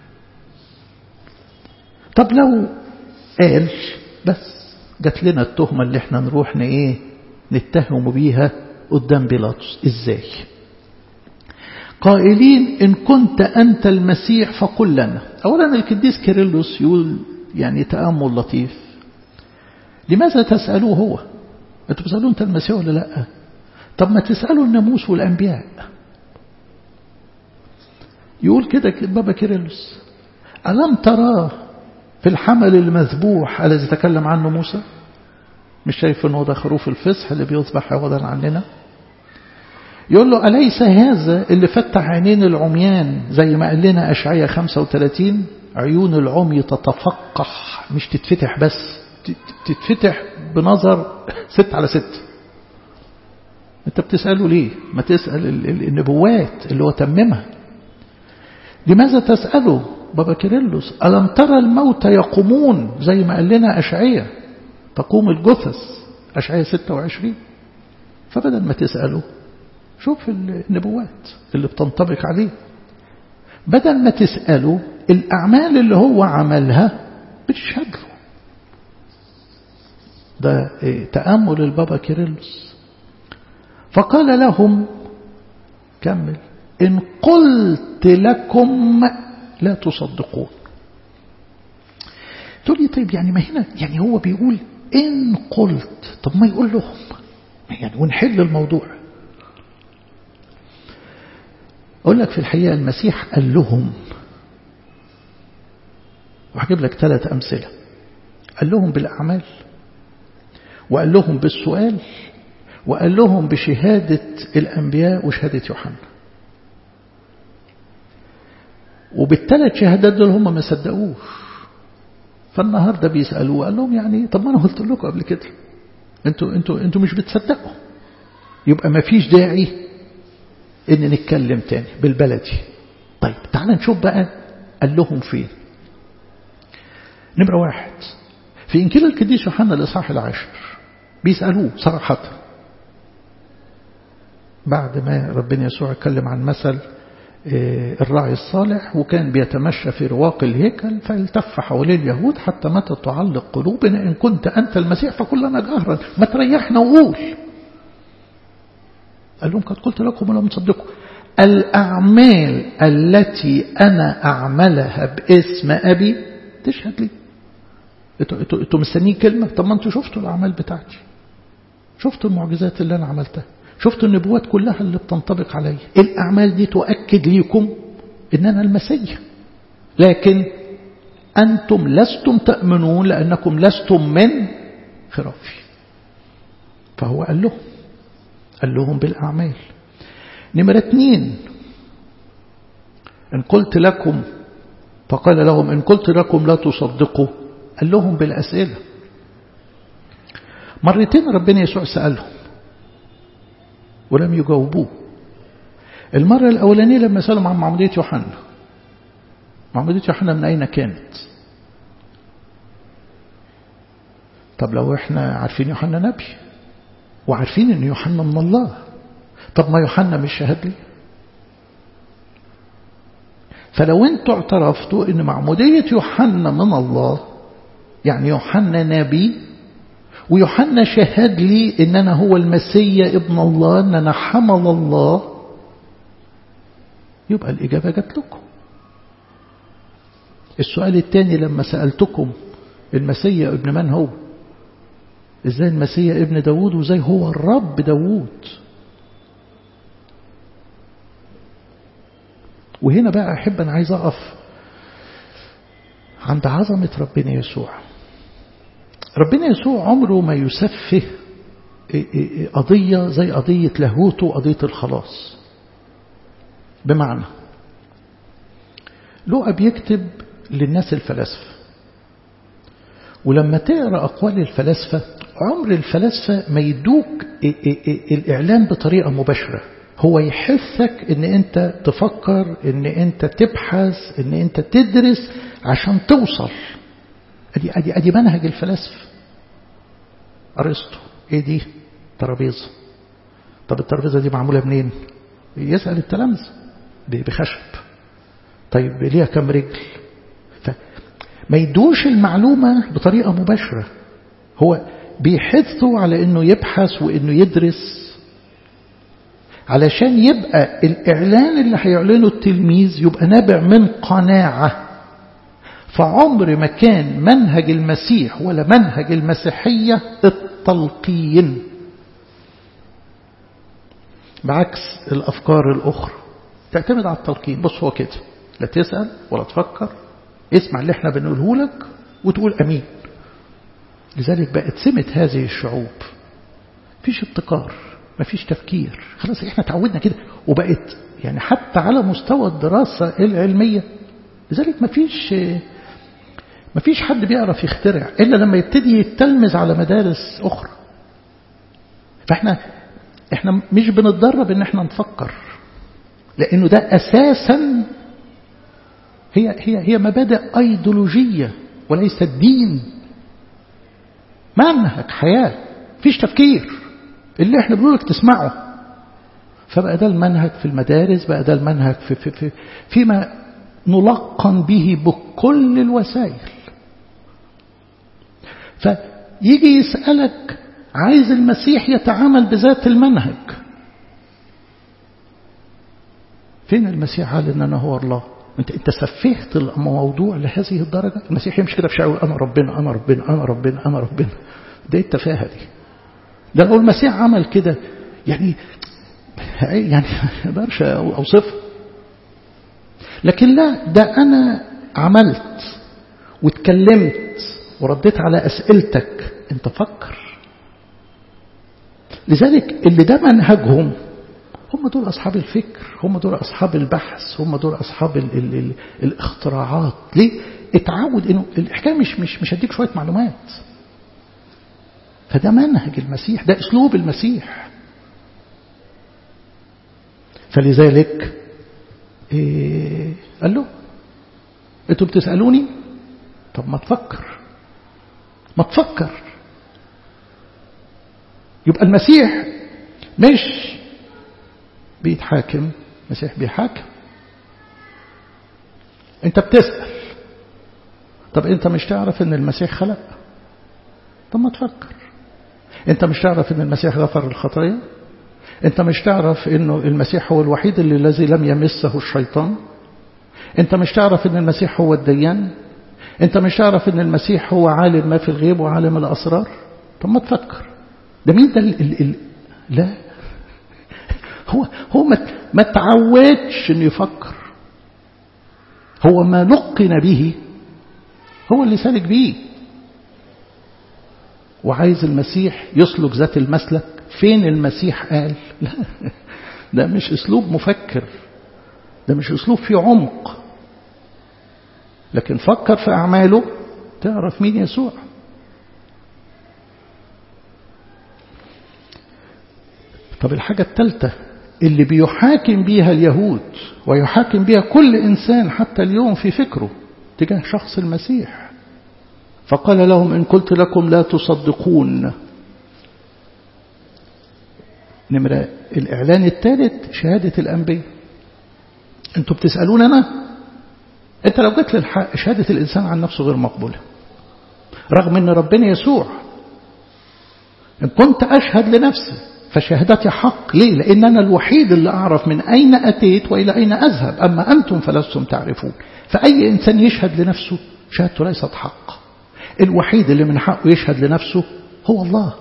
طب لو قال بس جات لنا التهمة اللي احنا نروح ايه نتهم بيها قدام بيلاطس ازاي قائلين إن كنت أنت المسيح فقل لنا أولا القديس كيرلس يقول يعني تأمل لطيف لماذا تسألوه هو أنتوا بتسألوه أنت المسيح ولا لا طب ما تسألوا الناموس والأنبياء يقول كده بابا كيرلس ألم تراه في الحمل المذبوح الذي تكلم عنه موسى مش شايف أنه ده خروف الفصح اللي بيصبح عوضا عننا يقول له أليس هذا اللي فتح عينين العميان زي ما قال لنا أشعية 35 عيون العمي تتفقح مش تتفتح بس تتفتح بنظر ست على ست انت بتسأله ليه ما تسأل النبوات اللي هو تممها لماذا تسأله بابا كيرلس ألم ترى الموتى يقومون زي ما قال لنا أشعية تقوم الجثث أشعية 26 فبدل ما تسأله شوف النبوات اللي بتنطبق عليه بدل ما تسأله الأعمال اللي هو عملها بتشهد له ده تأمل البابا كيرلس فقال لهم كمل إن قلت لكم لا تصدقون تقول لي طيب يعني ما هنا يعني هو بيقول إن قلت طب ما يقول لهم يعني ونحل الموضوع أقول لك في الحقيقة المسيح قال لهم وهجيب لك ثلاث أمثلة قال لهم بالأعمال وقال لهم بالسؤال وقال لهم بشهادة الأنبياء وشهادة يوحنا وبالثلاث شهادات دول هم ما صدقوش فالنهارده بيسألوه قال لهم يعني طب ما أنا قلت لكم قبل كده انتوا انتوا انتوا مش بتصدقوا يبقى ما فيش داعي ان نتكلم تاني بالبلدي طيب تعال نشوف بقى قال لهم فين نمرة واحد في إنجيل القديس يوحنا الإصحاح العاشر بيسألوه صراحة بعد ما ربنا يسوع اتكلم عن مثل الراعي الصالح وكان بيتمشى في رواق الهيكل فالتف حوالين اليهود حتى متى تعلق قلوبنا إن كنت أنت المسيح فقل لنا جهرا ما تريحنا وقول قال لهم قد قلت لكم ولم تصدقوا الأعمال التي أنا أعملها باسم أبي تشهد لي انتوا انتوا مستنيين كلمة طب ما انتوا شفتوا الأعمال بتاعتي شفتوا المعجزات اللي أنا عملتها شفتوا النبوات كلها اللي بتنطبق علي الأعمال دي تؤكد ليكم إن أنا المسيح لكن أنتم لستم تأمنون لأنكم لستم من خرافي فهو قال لهم قال لهم بالأعمال نمرة اثنين إن قلت لكم فقال لهم إن قلت لكم لا تصدقوا قال لهم بالأسئلة مرتين ربنا يسوع سألهم ولم يجاوبوه المرة الأولانية لما سألهم عن معمودية يوحنا معمودية يوحنا من أين كانت طب لو احنا عارفين يوحنا نبي وعارفين ان يوحنا من الله طب ما يوحنا مش شهد لي فلو انتوا اعترفتوا ان معمودية يوحنا من الله يعني يوحنا نبي ويوحنا شهد لي ان انا هو المسيا ابن الله ان انا حمل الله يبقى الاجابة جات لكم السؤال الثاني لما سألتكم المسيا ابن من هو ازاي المسيا ابن داود وازاي هو الرب داود وهنا بقى أحب أنا عايز أقف عند عظمة ربنا يسوع ربنا يسوع عمره ما يسفه قضية زي قضية لاهوت وقضية الخلاص بمعنى لقى بيكتب للناس الفلاسفة ولما تقرأ أقوال الفلاسفة عمر الفلاسفة ما يدوك الإعلام بطريقة مباشرة هو يحثك ان انت تفكر ان انت تبحث ان انت تدرس عشان توصل ادي ادي ادي منهج الفلاسفه ارسطو ايه دي ترابيزه طب الترابيزه دي معموله منين يسال التلامذه بخشب طيب ليها كم رجل فما يدوش المعلومه بطريقه مباشره هو بيحثه على انه يبحث وانه يدرس علشان يبقى الإعلان اللي هيعلنه التلميذ يبقى نابع من قناعة فعمر ما كان منهج المسيح ولا منهج المسيحية التلقين بعكس الأفكار الأخرى تعتمد على التلقين بص هو كده لا تسأل ولا تفكر اسمع اللي احنا بنقوله لك وتقول أمين لذلك بقت سمة هذه الشعوب فيش ابتكار مفيش تفكير خلاص احنا تعودنا كده وبقت يعني حتى على مستوى الدراسة العلمية لذلك مفيش مفيش حد بيعرف يخترع إلا لما يبتدي يتلمذ على مدارس أخرى فاحنا احنا مش بنتدرب ان احنا نفكر لانه ده اساسا هي هي هي مبادئ ايديولوجيه وليس الدين منهج حياه فيش تفكير اللي احنا بنقولك تسمعه فبقى ده المنهج في المدارس بقى ده المنهج في في في فيما نلقن به بكل الوسائل فيجي يسألك عايز المسيح يتعامل بذات المنهج فين المسيح قال ان انا هو الله انت انت سفهت الموضوع لهذه الدرجه المسيح يمشي كده في شعور انا ربنا انا ربنا انا ربنا انا ربنا ده ايه التفاهه دي ده لو المسيح عمل كده يعني يعني ما اقدرش اوصفه لكن لا ده انا عملت واتكلمت ورديت على اسئلتك انت فكر لذلك اللي ده منهجهم هم دول أصحاب الفكر هم دول أصحاب البحث هم دول أصحاب ال ال ال الاختراعات ليه؟ اتعود إنه الحكاية مش مش مش هديك شوية معلومات فده منهج المسيح ده أسلوب المسيح فلذلك إيه قال له انتوا بتسألوني طب ما تفكر ما تفكر يبقى المسيح مش بيتحاكم المسيح بيحاكم انت بتسأل طب انت مش تعرف ان المسيح خلق طب ما تفكر انت مش تعرف ان المسيح غفر الخطايا انت مش تعرف انه المسيح هو الوحيد اللي الذي لم يمسه الشيطان انت مش تعرف ان المسيح هو الديان انت مش تعرف ان المسيح هو عالم ما في الغيب وعالم الاسرار طب ما تفكر ده مين ده ال ال ال لا هو هو ما ما تعودش انه يفكر هو ما لقن به هو اللي سالك بيه وعايز المسيح يسلك ذات المسلك فين المسيح قال لا ده مش اسلوب مفكر ده مش اسلوب فيه عمق لكن فكر في اعماله تعرف مين يسوع طب الحاجة الثالثة اللي بيحاكم بيها اليهود ويحاكم بيها كل إنسان حتى اليوم في فكره تجاه شخص المسيح فقال لهم إن قلت لكم لا تصدقون نمرة الإعلان الثالث شهادة الأنبياء أنتوا بتسألون أنا أنت لو جيت للحق شهادة الإنسان عن نفسه غير مقبولة رغم أن ربنا يسوع إن كنت أشهد لنفسي فشهادتي حق ليه لأن أنا الوحيد اللي أعرف من أين أتيت وإلى أين أذهب أما أنتم فلستم تعرفون فأي إنسان يشهد لنفسه شهادته ليست حق الوحيد اللي من حقه يشهد لنفسه هو الله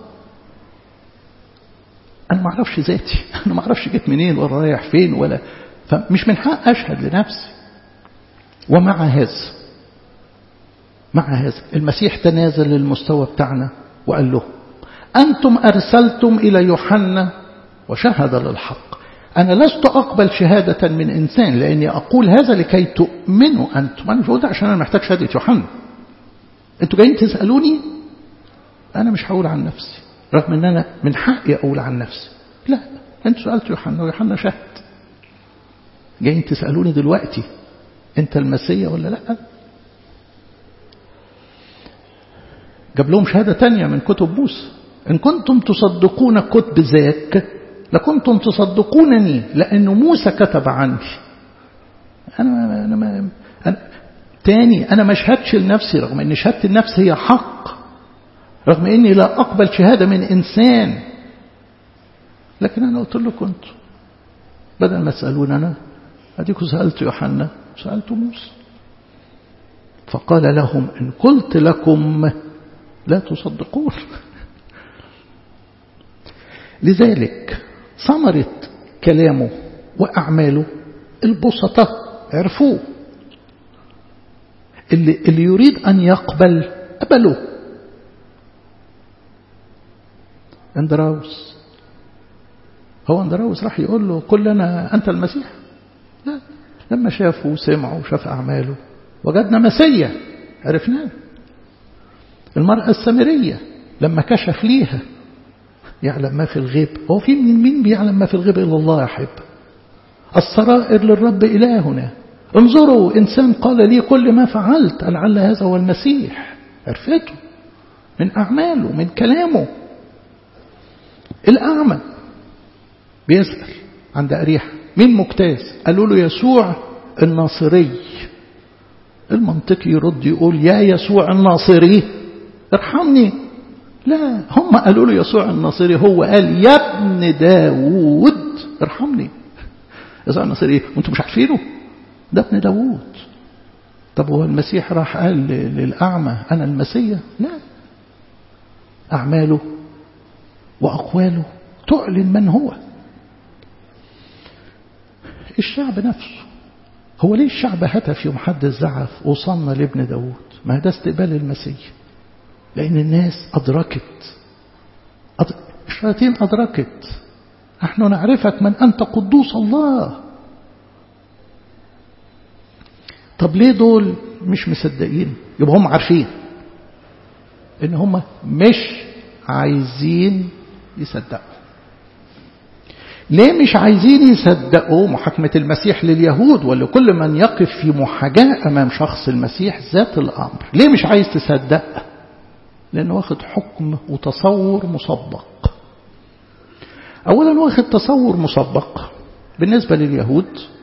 أنا ما أعرفش ذاتي أنا ما أعرفش جيت منين ولا رايح فين ولا فمش من حق أشهد لنفسي ومع هذا مع هذا المسيح تنازل للمستوى بتاعنا وقال له أنتم أرسلتم إلى يوحنا وشهد للحق أنا لست أقبل شهادة من إنسان لأني أقول هذا لكي تؤمنوا أنتم أنا مش بقول عشان أنا محتاج شهادة يوحنا أنتوا جايين تسألوني أنا مش هقول عن نفسي رغم أن أنا من حقي أقول عن نفسي لا أنتوا سألتوا يوحنا ويوحنا شهد جايين تسألوني دلوقتي أنت المسيح ولا لأ جاب لهم شهادة تانية من كتب موسى إن كنتم تصدقون كتب ذاك لكنتم تصدقونني لأن موسى كتب عني أنا, أنا, ما أنا تاني أنا ما اشهدش لنفسي رغم أن شهادة النفس هي حق رغم أني لا أقبل شهادة من إنسان لكن أنا قلت لكم أنتم بدل ما تسألون أنا أديكم سألت يوحنا سألت موسى فقال لهم إن قلت لكم لا تصدقون لذلك ثمرة كلامه وأعماله البسطة عرفوه اللي, اللي يريد أن يقبل قبله اندراوس هو اندراوس راح يقول له قل لنا أنت المسيح لا لما شافوا وسمعوا وشاف أعماله وجدنا مسيا عرفناه المرأة السامرية لما كشف ليها يعلم ما في الغيب هو في من مين بيعلم ما في الغيب إلا الله يا حب السرائر للرب إلهنا انظروا إنسان قال لي كل ما فعلت لعل هذا هو المسيح عرفته من أعماله من كلامه الأعمى بيسأل عند أريحة مين مجتاز قالوا له يسوع الناصري المنطقي يرد يقول يا يسوع الناصري ارحمني لا هم قالوا له يسوع الناصري هو قال يا ابن داوود ارحمني يسوع الناصري ايه وانتم مش عارفينه ده ابن داوود طب هو المسيح راح قال للأعمى أنا المسيح لا أعماله وأقواله تعلن من هو الشعب نفسه هو ليه الشعب هتف يوم حد الزعف وصلنا لابن داود ما ده استقبال المسيح لأن الناس أدركت أد... الشياطين أدركت نحن نعرفك من أنت قدوس الله طب ليه دول مش مصدقين يبقى هم عارفين ان هم مش عايزين يصدقوا ليه مش عايزين يصدقوا محاكمة المسيح لليهود ولكل من يقف في محاجاة أمام شخص المسيح ذات الأمر ليه مش عايز تصدق لأنه واخد حكم وتصور مسبق أولا واخد تصور مسبق بالنسبة لليهود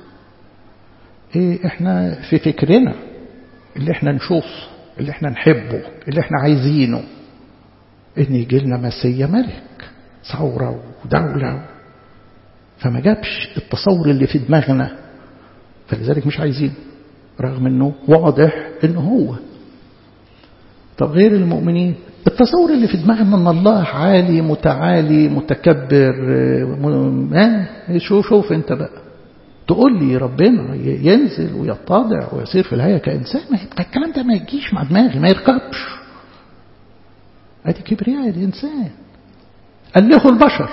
إيه إحنا في فكرنا اللي إحنا نشوف اللي إحنا نحبه اللي إحنا عايزينه إن يجي لنا مسيا ملك ثورة ودولة فما جابش التصور اللي في دماغنا فلذلك مش عايزين رغم انه واضح انه هو طب غير المؤمنين التصور اللي في دماغنا ان الله عالي متعالي متكبر م... شوف شوف انت بقى تقول لي ربنا ينزل ويتضع ويصير في الهيئة كإنسان ما الكلام ده ما يجيش مع دماغي ما يركبش ادي كبرياء الإنسان قال له البشر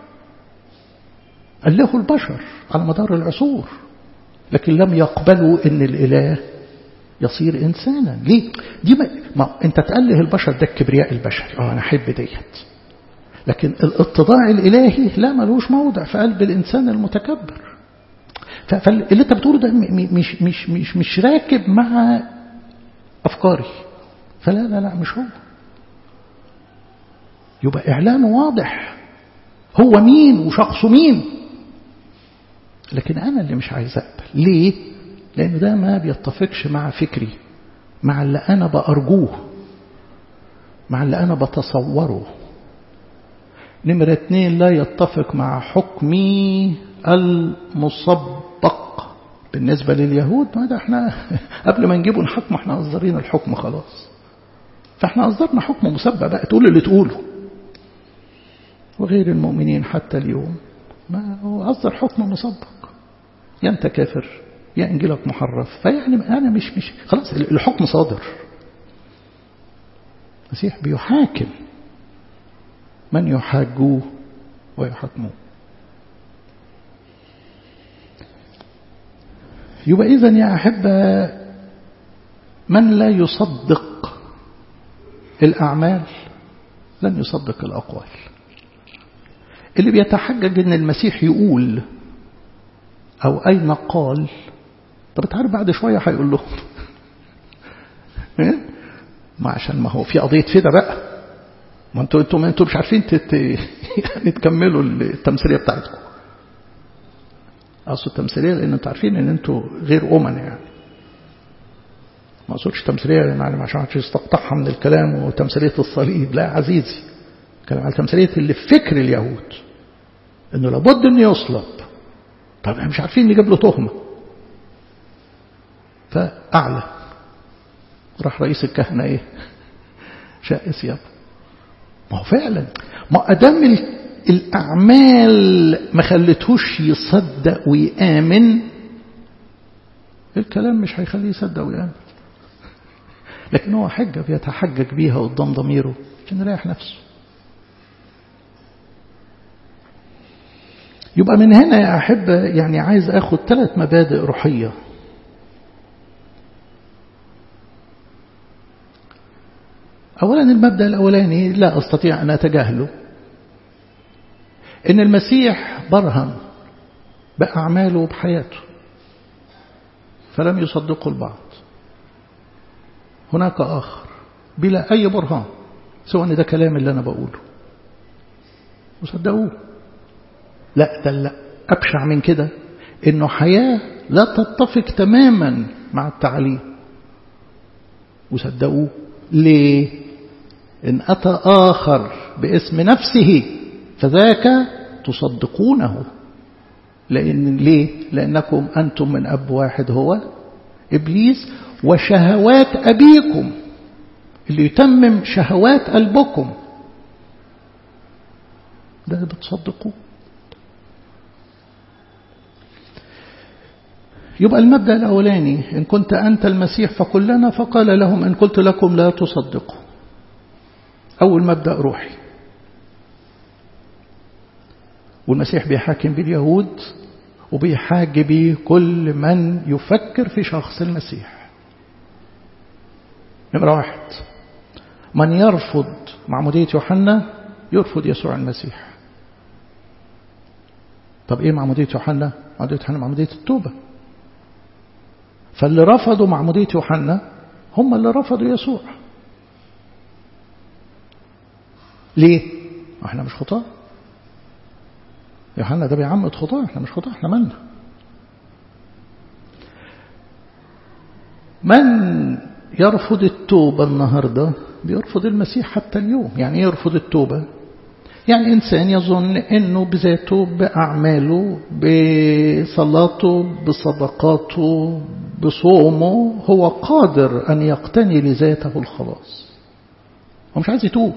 قال له البشر على مدار العصور لكن لم يقبلوا ان الاله يصير انسانا ليه دي ما, ما انت تأله البشر ده الكبرياء البشري اه انا احب ديت لكن الاتضاع الالهي لا ملوش موضع في قلب الانسان المتكبر فاللي انت بتقوله ده مش مش مش مش راكب مع افكاري فلا لا لا مش هو يبقى اعلانه واضح هو مين وشخصه مين لكن أنا اللي مش عايز أقبل ليه؟ لأن ده ما بيتفقش مع فكري مع اللي أنا بأرجوه مع اللي أنا بتصوره نمرة اتنين لا يتفق مع حكمي المسبق بالنسبة لليهود ما ده احنا قبل ما نجيبوا الحكم احنا أصدرين الحكم خلاص فاحنا أصدرنا حكم مسبق بقى تقول اللي تقوله وغير المؤمنين حتى اليوم ما هو أصدر حكم مسبق يا أنت كافر يا إنجيلك محرف فيعني أنا مش مش خلاص الحكم صادر المسيح بيحاكم من يحاجوه ويحاكموه يبقى إذا يا أحبة من لا يصدق الأعمال لن يصدق الأقوال اللي بيتحجج ان المسيح يقول او اين قال طب تعرف بعد شويه هيقول لهم ما عشان ما هو في قضيه فدا بقى ما انتوا انتوا ما انتوا مش عارفين تت... يعني تكملوا التمثيليه بتاعتكم اقصد التمثيليه لان انتوا عارفين ان انتوا غير امن يعني ما اقصدش تمثيليه يعني عشان ما يستقطعها من الكلام وتمثيليه الصليب لا عزيزي كلام على تمثيليه اللي في فكر اليهود انه لابد انه يصلب طب احنا مش عارفين نجيب له تهمه فاعلى راح رئيس الكهنه ايه شق ثيابه ما هو فعلا ما ادام الاعمال ما خلتهوش يصدق ويامن الكلام مش هيخليه يصدق ويامن لكن هو حجه بيتحجج بيها قدام ضميره عشان يريح نفسه يبقى من هنا يا أحبة يعني عايز أخذ ثلاث مبادئ روحية أولا المبدأ الأولاني لا أستطيع أن أتجاهله إن المسيح برهن بأعماله وبحياته فلم يصدقه البعض هناك آخر بلا أي برهان سواء أن ده كلام اللي أنا بقوله وصدقوه لا ده لا أبشع من كده إنه حياة لا تتفق تماما مع التعليم وصدقوه ليه إن أتى آخر باسم نفسه فذاك تصدقونه لأن ليه؟ لأنكم أنتم من أب واحد هو إبليس وشهوات أبيكم اللي يتمم شهوات قلبكم ده بتصدقوه يبقى المبدأ الأولاني إن كنت أنت المسيح فقل لنا فقال لهم إن قلت لكم لا تصدقوا أول مبدأ روحي والمسيح بيحاكم باليهود وبيحاج بيه كل من يفكر في شخص المسيح نمرة واحد من يرفض معمودية يوحنا يرفض يسوع المسيح طب ايه معمودية يوحنا معمودية يوحنا معمودية التوبة فاللي رفضوا معمودية يوحنا هم اللي رفضوا يسوع ليه احنا مش خطاه يوحنا ده بيعمد خطاه احنا مش خطاه احنا مالنا من يرفض التوبة النهاردة بيرفض المسيح حتى اليوم يعني يرفض التوبة يعني إنسان يظن أنه بذاته بأعماله بصلاته بصدقاته بصومه هو قادر أن يقتني لذاته الخلاص هو مش عايز يتوب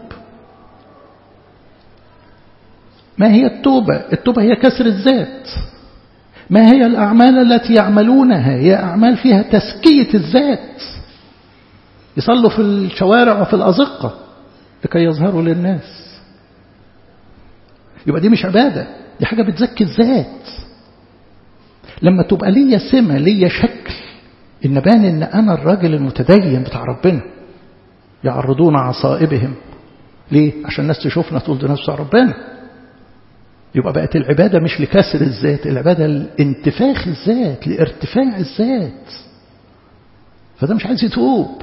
ما هي التوبة التوبة هي كسر الذات ما هي الأعمال التي يعملونها هي أعمال فيها تزكية الذات يصلوا في الشوارع وفي الأزقة لكي يظهروا للناس يبقى دي مش عبادة دي حاجة بتزكي الذات لما تبقى ليا سمة ليا شكل إن بان إن أنا الراجل المتدين بتاع ربنا يعرضون عصائبهم ليه؟ عشان الناس تشوفنا تقول ده ناس بتاع ربنا يبقى بقت العبادة مش لكسر الذات العبادة لانتفاخ الذات لارتفاع الذات فده مش عايز يتوب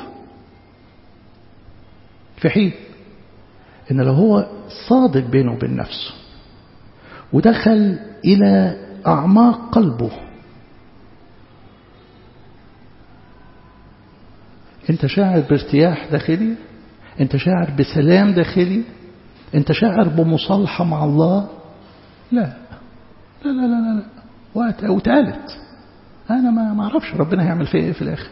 في حين ان لو هو صادق بينه وبين نفسه ودخل الى اعماق قلبه انت شاعر بارتياح داخلي انت شاعر بسلام داخلي انت شاعر بمصالحه مع الله لا لا لا لا لا وقت واتقالت انا ما ما اعرفش ربنا هيعمل فيا ايه في الاخر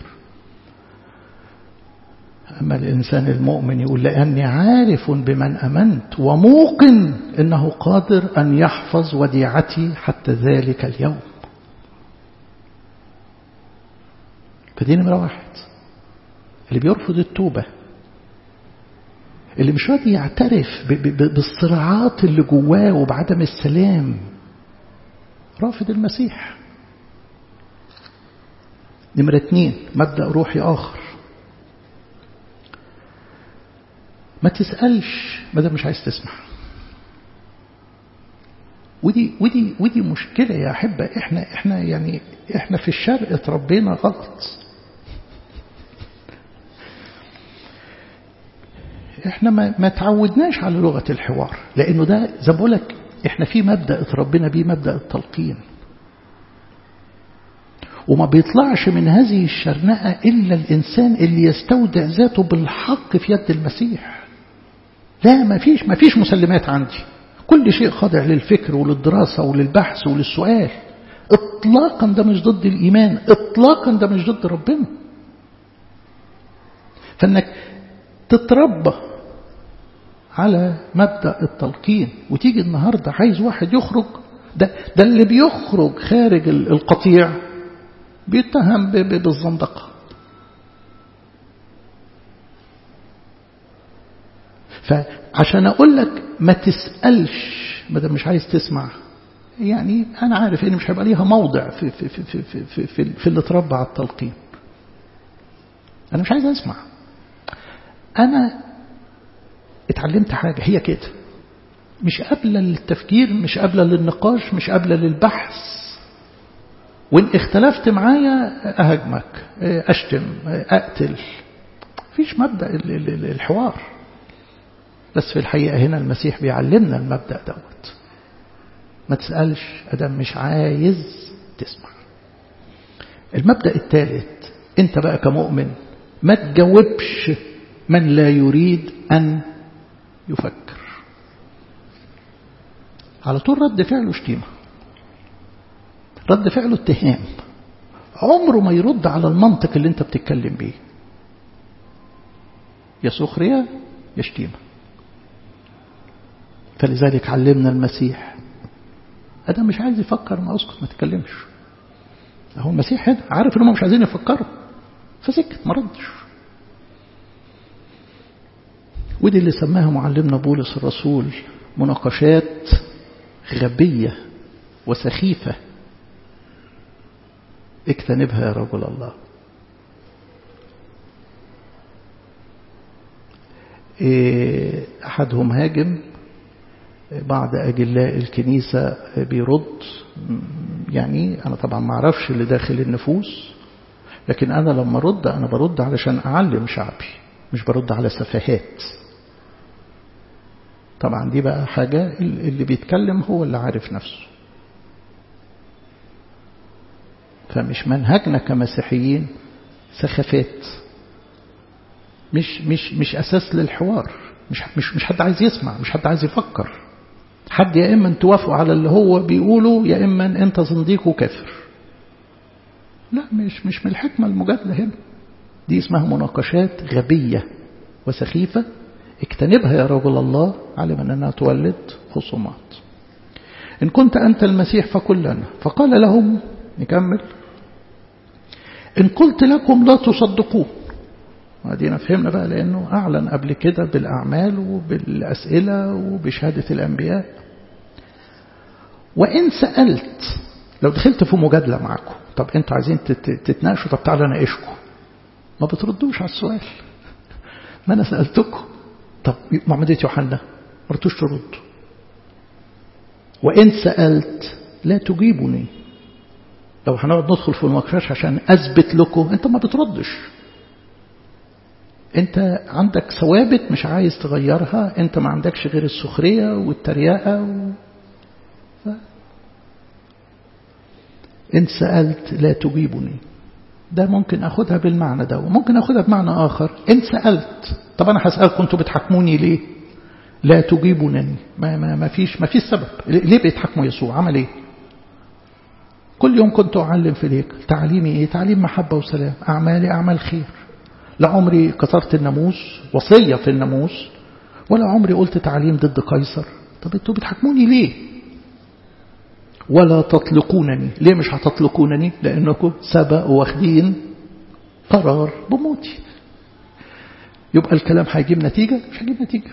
أما الإنسان المؤمن يقول لأني عارف بمن أمنت وموقن إنه قادر أن يحفظ وديعتي حتى ذلك اليوم فدي نمرة واحد اللي بيرفض التوبة اللي مش راضي يعترف بالصراعات اللي جواه وبعدم السلام رافض المسيح نمرة اتنين مبدأ روحي آخر ما تسألش ما دام مش عايز تسمع ودي ودي ودي مشكلة يا أحبة إحنا إحنا يعني إحنا في الشرق اتربينا غلط إحنا ما ما تعودناش على لغة الحوار لأنه ده زي ما بقول لك إحنا في مبدأ اتربينا بيه مبدأ التلقين وما بيطلعش من هذه الشرنقة إلا الإنسان اللي يستودع ذاته بالحق في يد المسيح لا ما فيش ما فيش مسلمات عندي كل شيء خاضع للفكر وللدراسة وللبحث وللسؤال اطلاقا ده مش ضد الإيمان اطلاقا ده مش ضد ربنا فانك تتربى على مبدأ التلقين وتيجي النهاردة عايز واحد يخرج ده, ده اللي بيخرج خارج القطيع بيتهم بالزندقة فعشان أقول لك ما تسألش ما دام مش عايز تسمع يعني أنا عارف إن مش هيبقى ليها موضع في في في في في, في, في, في اللي اتربى على التلقين أنا مش عايز أسمع أنا اتعلمت حاجة هي كده مش قابلة للتفكير مش قابلة للنقاش مش قابلة للبحث وإن اختلفت معايا أهاجمك أشتم أقتل فيش مبدأ الحوار بس في الحقيقة هنا المسيح بيعلمنا المبدأ دوت ما تسألش أدم مش عايز تسمع المبدأ الثالث أنت بقى كمؤمن ما تجاوبش من لا يريد أن يفكر على طول رد فعله شتيمة رد فعله اتهام عمره ما يرد على المنطق اللي انت بتتكلم بيه يا سخرية يا شتيمة فلذلك علمنا المسيح أدم مش عايز يفكر ما أسكت ما تتكلمش هو المسيح هنا عارف انهم مش عايزين يفكروا فسكت ما ردش ودي اللي سماها معلمنا بولس الرسول مناقشات غبية وسخيفة اجتنبها يا رجل الله أحدهم هاجم بعض أجلاء الكنيسة بيرد يعني أنا طبعا ما أعرفش اللي داخل النفوس لكن أنا لما أرد أنا برد علشان أعلم شعبي مش برد على سفاهات طبعا دي بقى حاجة اللي بيتكلم هو اللي عارف نفسه فمش منهجنا كمسيحيين سخافات مش مش مش أساس للحوار مش مش مش حد عايز يسمع مش حد عايز يفكر حد يا إما توافقوا على اللي هو بيقوله يا إما أنت زنديق وكافر لا مش مش من الحكمة المجادلة هنا دي اسمها مناقشات غبية وسخيفة اجتنبها يا رجل الله علما أنها تولد خصومات إن كنت أنت المسيح فقل لنا فقال لهم نكمل إن قلت لكم لا تصدقوه ادينا فهمنا بقى لأنه أعلن قبل كده بالأعمال وبالأسئلة وبشهادة الأنبياء وإن سألت لو دخلت في مجادلة معاكم طب أنتوا عايزين تتناقشوا طب تعالوا أناقشكم ما بتردوش على السؤال ما أنا سألتكم طب معمدية يوحنا ما رضوش تردوا وإن سألت لا تجيبني لو هنقعد ندخل في المناقشات عشان أثبت لكم أنت ما بتردش أنت عندك ثوابت مش عايز تغيرها أنت ما عندكش غير السخرية والتريقة و... ف... إن سألت لا تجيبني ده ممكن أخدها بالمعنى ده وممكن أخدها بمعنى آخر إن سألت طب أنا هسألكم أنتوا بتحكموني ليه لا تجيبونني ما, ما, ما فيش ما فيش سبب ليه بيتحكموا يسوع عمل ايه كل يوم كنت أعلم في ليك تعليمي ايه تعليم محبة وسلام أعمالي أعمال خير لا عمري كسرت الناموس وصية في الناموس ولا عمري قلت تعليم ضد قيصر طب انتوا بتحكموني ليه ولا تطلقونني ليه مش هتطلقونني لأنكم سبق واخدين قرار بموتي يبقى الكلام هيجيب نتيجة مش هيجيب نتيجة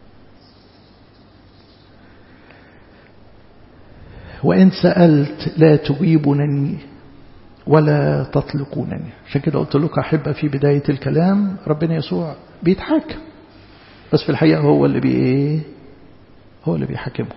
وإن سألت لا تجيبنني ولا تطلقونني عشان كده قلت لك أحب في بداية الكلام ربنا يسوع بيتحاكم بس في الحقيقة هو اللي بي إيه هو اللي بيحاكمه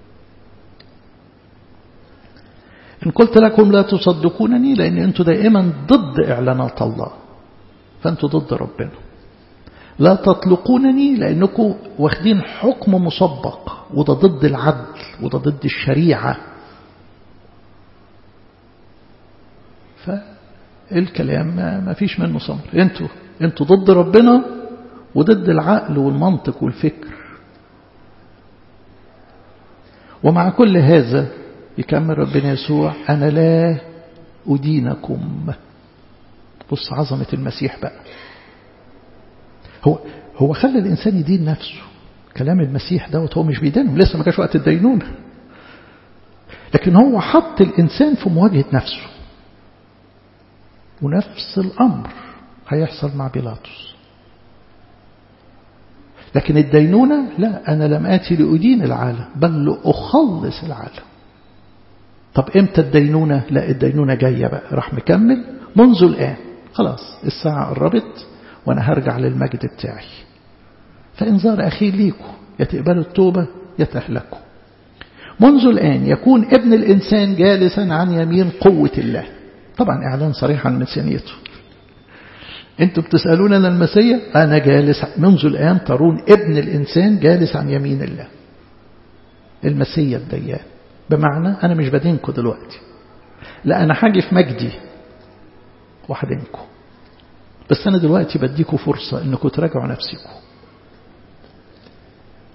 إن قلت لكم لا تصدقونني لأن أنتم دائما ضد إعلانات الله فأنتم ضد ربنا لا تطلقونني لأنكم واخدين حكم مسبق وده ضد العدل وده ضد الشريعة فالكلام ما فيش منه صمر انتوا انتوا ضد ربنا وضد العقل والمنطق والفكر ومع كل هذا يكمل ربنا يسوع أنا لا أدينكم بص عظمة المسيح بقى هو هو خلى الإنسان يدين نفسه كلام المسيح دوت هو مش بيدينهم لسه ما كانش وقت الدينونة لكن هو حط الإنسان في مواجهة نفسه ونفس الأمر هيحصل مع بيلاطس لكن الدينونة لا أنا لم آتي لأدين العالم بل لأخلص العالم طب إمتى الدينونة لا الدينونة جاية بقى راح مكمل منذ الآن خلاص الساعة قربت وأنا هرجع للمجد بتاعي فإنذار أخير ليكم يا تقبلوا التوبة يا تهلكوا منذ الآن يكون ابن الإنسان جالسا عن يمين قوة الله طبعا إعلان صريح عن مسيانيته أنتم بتسألون أنا المسيح أنا جالس منذ الآن ترون ابن الإنسان جالس عن يمين الله المسيح الديان بمعنى أنا مش بدينكم دلوقتي لا أنا حاجة في مجدي وحدينكم بس أنا دلوقتي بديكم فرصة أنكم تراجعوا نفسكم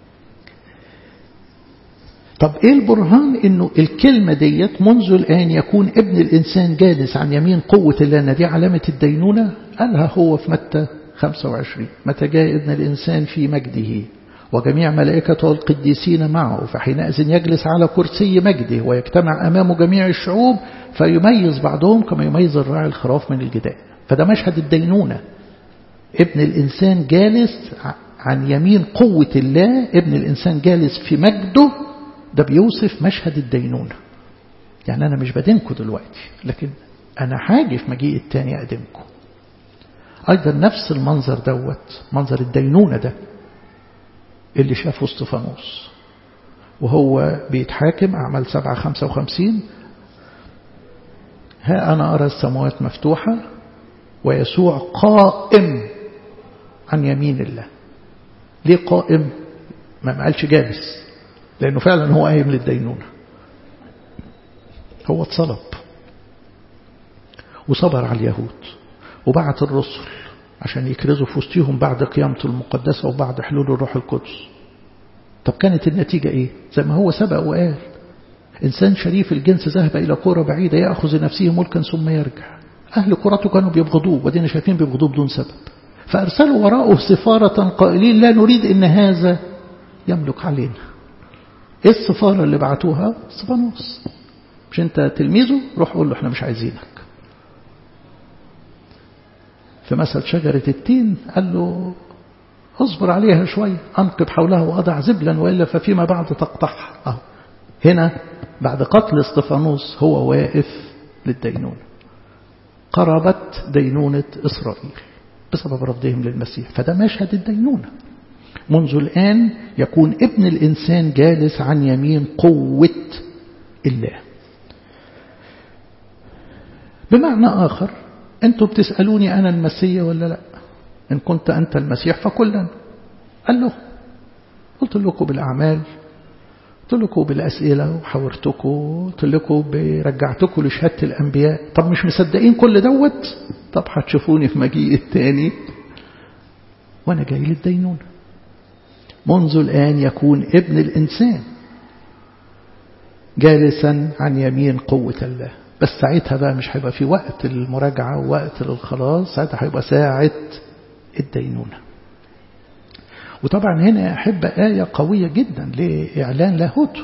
طب ايه البرهان انه الكلمة ديت منذ الآن يكون ابن الإنسان جالس عن يمين قوة الله دي علامة الدينونة قالها هو في متى 25 متى جاء ابن الإنسان في مجده وجميع ملائكته القديسين معه فحينئذ يجلس على كرسي مجده ويجتمع أمامه جميع الشعوب فيميز بعضهم كما يميز الراعي الخراف من الجداء فده مشهد الدينونة ابن الإنسان جالس عن يمين قوة الله ابن الإنسان جالس في مجده ده بيوصف مشهد الدينونة يعني أنا مش بدينكم دلوقتي لكن أنا حاجة في مجيء التاني أقدمكم أيضا نفس المنظر دوت منظر الدينونة ده اللي شافه اسطفانوس وهو بيتحاكم أعمال سبعة خمسة وخمسين ها أنا أرى السماوات مفتوحة ويسوع قائم عن يمين الله ليه قائم ما قالش جالس لأنه فعلا هو قايم للدينونة هو اتصلب وصبر على اليهود وبعت الرسل عشان يكرزوا في وسطهم بعد قيامته المقدسة وبعد حلول الروح القدس طب كانت النتيجة ايه زي ما هو سبق وقال إنسان شريف الجنس ذهب إلى قرى بعيدة يأخذ لنفسه ملكا ثم يرجع أهل قرته كانوا بيبغضوه ودينا شايفين بيبغضوه بدون سبب فأرسلوا وراءه سفارة قائلين لا نريد إن هذا يملك علينا إيه السفارة اللي بعتوها استفانوس مش أنت تلميذه روح قول له احنا مش عايزينك في مثل شجرة التين قال له اصبر عليها شوية أنقب حولها وأضع زبلا وإلا ففيما بعد تقطعها أهو هنا بعد قتل استفانوس هو واقف للدينونة قربت دينونة إسرائيل بسبب رفضهم للمسيح فده مشهد الدينونة منذ الآن يكون ابن الإنسان جالس عن يمين قوة الله بمعنى آخر أنتم بتسألوني أنا المسيح ولا لا إن كنت أنت المسيح فكلا قال له قلت لكم بالأعمال قلت لكم بالأسئلة وحاورتكم قلت لكم رجعتكم لشهادة الأنبياء طب مش مصدقين كل دوت طب هتشوفوني في مجيء التاني وأنا جاي للدينونة منذ الآن يكون ابن الإنسان جالسا عن يمين قوة الله بس ساعتها بقى مش هيبقى في وقت المراجعة ووقت للخلاص ساعتها هيبقى ساعة الدينونة وطبعا هنا أحب آية قوية جدا لإعلان لاهوته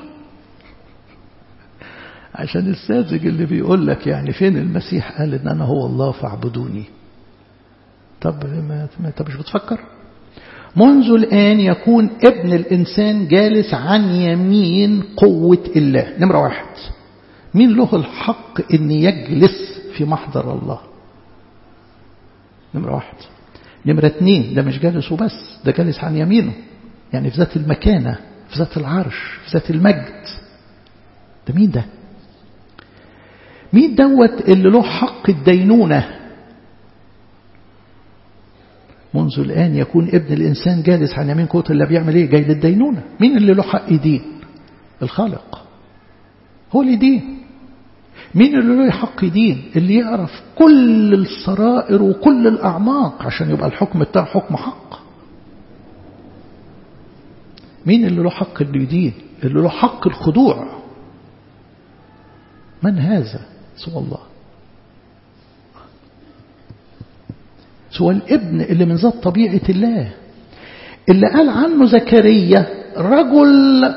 عشان الساذج اللي بيقول لك يعني فين المسيح قال إن أنا هو الله فاعبدوني طب ما أنت مش بتفكر منذ الآن يكون ابن الإنسان جالس عن يمين قوة الله نمرة واحد مين له الحق أن يجلس في محضر الله نمرة واحد نمرة اتنين ده مش جالس وبس ده جالس عن يمينه يعني في ذات المكانة في ذات العرش في ذات المجد ده مين ده مين دوت اللي له حق الدينونة منذ الآن يكون ابن الإنسان جالس عن يمين قوة اللي بيعمل ايه جاي للدينونة مين اللي له حق يدين الخالق هو اللي يدين مين اللي له حق يدين اللي يعرف كل السرائر وكل الأعماق عشان يبقى الحكم بتاعه حكم حق مين اللي له حق اللي يدين اللي له حق الخضوع من هذا سوى الله سوى الابن اللي من ذات طبيعة الله اللي قال عنه زكريا رجل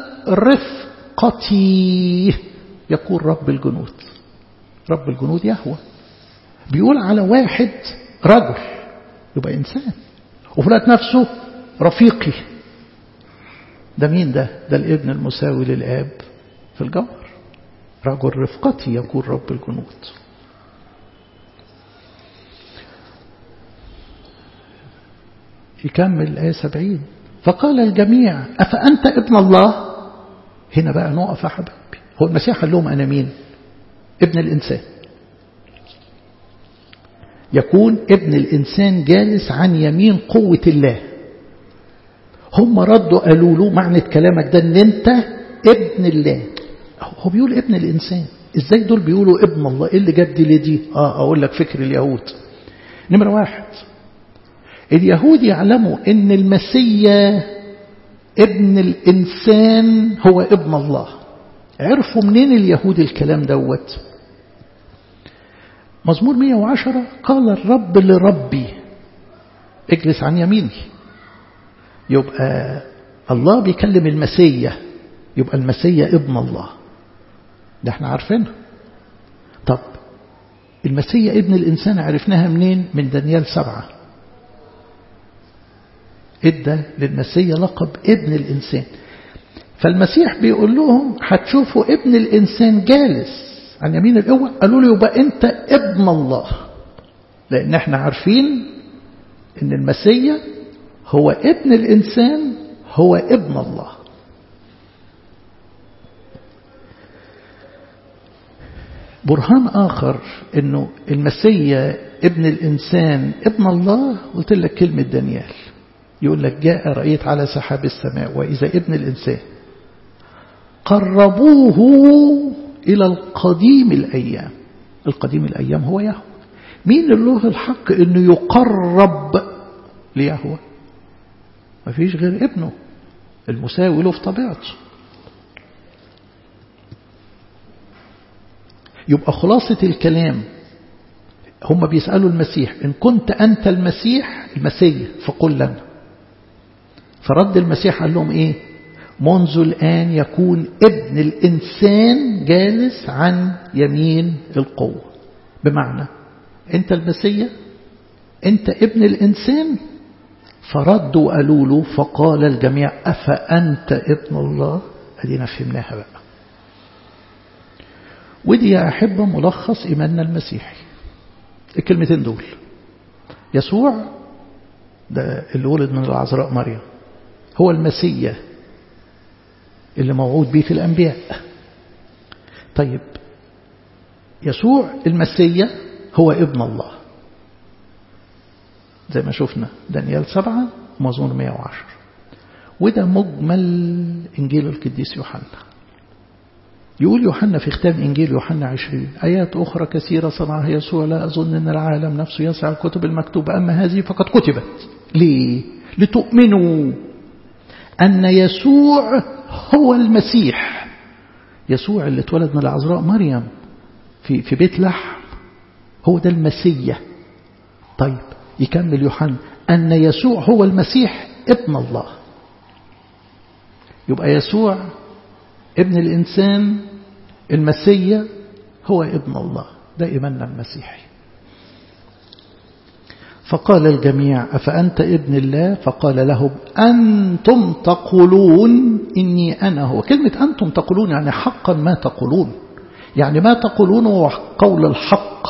رفقتي يقول رب الجنود رب الجنود يهوى بيقول على واحد رجل يبقى إنسان وفي الوقت نفسه رفيقي ده مين ده ده الابن المساوي للآب في الجوهر رجل رفقتي يقول رب الجنود يكمل الآية سبعين فقال الجميع أفأنت ابن الله هنا بقى نقف يا حبيبي هو المسيح قال لهم أنا مين ابن الإنسان يكون ابن الإنسان جالس عن يمين قوة الله هم ردوا قالوا له معنى كلامك ده ان انت ابن الله هو بيقول ابن الإنسان ازاي دول بيقولوا ابن الله ايه اللي جاب دي لدي اه اقول لك فكر اليهود نمرة واحد اليهود يعلموا ان المسيا ابن الإنسان هو ابن الله عرفوا منين اليهود الكلام دوت مزمور 110 قال الرب لربي اجلس عن يميني يبقى الله بيكلم المسيح يبقى المسيح ابن الله ده احنا عارفينها طب المسيح ابن الإنسان عرفناها منين من دانيال سبعة ادى للمسيح لقب ابن الإنسان فالمسيح بيقول لهم هتشوفوا ابن الإنسان جالس عن يمين القوة قالوا له يبقى أنت ابن الله لأن احنا عارفين أن المسيح هو ابن الإنسان هو ابن الله برهان آخر أنه المسيح ابن الإنسان ابن الله قلت لك كلمة دانيال يقول لك جاء رأيت على سحاب السماء وإذا ابن الإنسان قربوه إلى القديم الأيام القديم الأيام هو يهوه مين اللي له الحق أنه يقرب ليهوه ما فيش غير ابنه المساوي له في طبيعته يبقى خلاصة الكلام هم بيسألوا المسيح إن كنت أنت المسيح المسيح فقل لنا فرد المسيح قال لهم إيه منذ الآن يكون ابن الإنسان جالس عن يمين القوة بمعنى أنت المسيح أنت ابن الإنسان فردوا قالوا له فقال الجميع أفأنت ابن الله أدينا فهمناها بقى ودي يا أحبة ملخص إيماننا المسيحي الكلمتين دول يسوع ده اللي ولد من العذراء مريم هو المسيح اللي موعود به في الأنبياء طيب يسوع المسيح هو ابن الله زي ما شفنا دانيال سبعة ومزمور 110 وده مجمل إنجيل القديس يوحنا يقول يوحنا في ختام إنجيل يوحنا عشرين آيات أخرى كثيرة صنعها يسوع لا أظن أن العالم نفسه يسعى الكتب المكتوبة أما هذه فقد كتبت ليه؟ لتؤمنوا أن يسوع هو المسيح يسوع اللي اتولد من العذراء مريم في في بيت لحم هو ده المسيح طيب يكمل يوحنا أن يسوع هو المسيح ابن الله يبقى يسوع ابن الإنسان المسيح هو ابن الله ده إيماننا المسيحي فقال الجميع أفأنت ابن الله فقال لهم أنتم تقولون إني أنا هو كلمة أنتم تقولون يعني حقا ما تقولون يعني ما تقولون هو قول الحق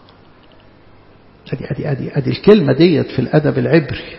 أدي, أدي, أدي, أدي الكلمة ديت في الأدب العبري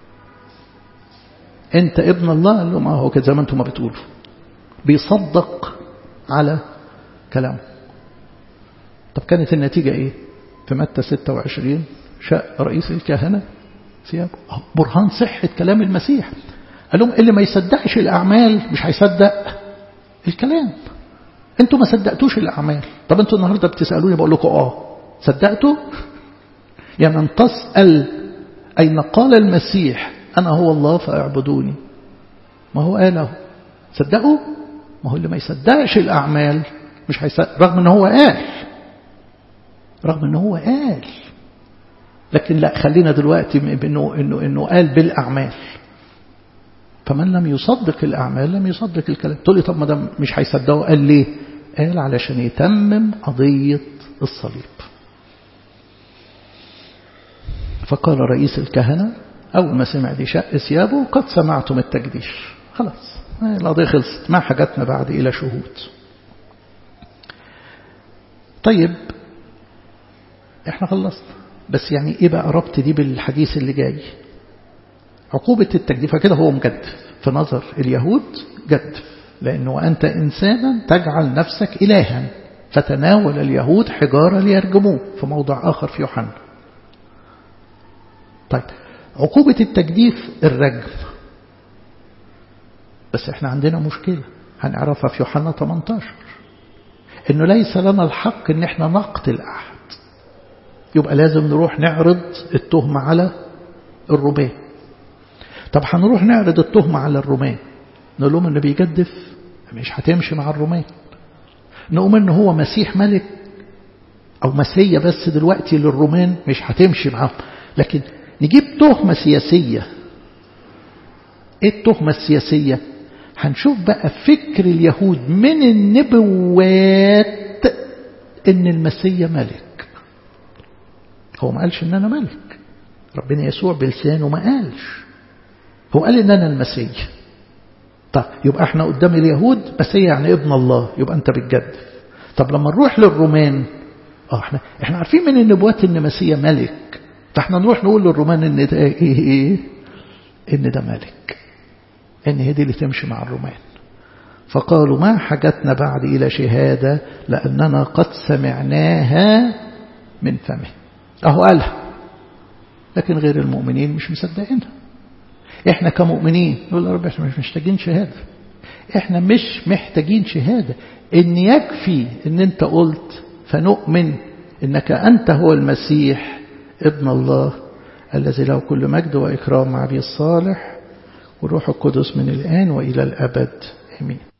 أنت ابن الله قال له ما هو كده زي ما أنتم ما بتقولوا بيصدق على كلامه طب كانت النتيجة إيه في متى 26 شاء رئيس الكهنة ثيابه برهان صحة كلام المسيح قال لهم اللي ما يصدقش الأعمال مش هيصدق الكلام انتوا ما صدقتوش الأعمال طب انتوا النهاردة بتسألوني بقول لكم اه صدقتوا يعني ان تسأل أين قال المسيح أنا هو الله فاعبدوني ما هو قاله صدقوا ما هو اللي ما يصدقش الأعمال مش هيصدق رغم ان هو قال رغم ان هو قال لكن لا خلينا دلوقتي انه انه انه قال بالاعمال فمن لم يصدق الاعمال لم يصدق الكلام تقول لي طب ما ده مش هيصدقه قال ليه قال علشان يتمم قضيه الصليب فقال رئيس الكهنه اول ما سمع دي شق ثيابه قد سمعتم التجديش خلاص القضيه خلصت ما حاجتنا بعد الى شهود طيب احنا خلصنا بس يعني ايه بقى ربط دي بالحديث اللي جاي عقوبة التجديف كده هو مجدف في نظر اليهود جدف لأنه أنت إنسانا تجعل نفسك إلها فتناول اليهود حجارة ليرجموه في موضع آخر في يوحنا طيب عقوبة التجديف الرجم بس احنا عندنا مشكلة هنعرفها في يوحنا 18 انه ليس لنا الحق ان احنا نقتل احد يبقى لازم نروح نعرض التهمة على الرومان طب هنروح نعرض التهمة على الرومان نقول لهم انه بيجدف مش هتمشي مع الرومان نقوم ان هو مسيح ملك او مسيا بس دلوقتي للرومان مش هتمشي معاهم لكن نجيب تهمة سياسية ايه التهمة السياسية هنشوف بقى فكر اليهود من النبوات ان المسيا ملك هو ما قالش ان انا ملك ربنا يسوع بلسانه ما قالش هو قال ان انا المسيح طب يبقى احنا قدام اليهود مسيح يعني ابن الله يبقى انت بتجدف طب لما نروح للرومان اه احنا احنا عارفين من النبوات ان مسيح ملك فاحنا نروح نقول للرومان ان ده ايه ايه ان ده ملك ان هي دي اللي تمشي مع الرومان فقالوا ما حاجتنا بعد الى شهاده لاننا قد سمعناها من فمه اهو قالها لكن غير المؤمنين مش مصدقينها احنا كمؤمنين نقول يا رب احنا مش محتاجين شهاده احنا مش محتاجين شهاده ان يكفي ان انت قلت فنؤمن انك انت هو المسيح ابن الله الذي له كل مجد واكرام مع ابي الصالح والروح القدس من الان والى الابد امين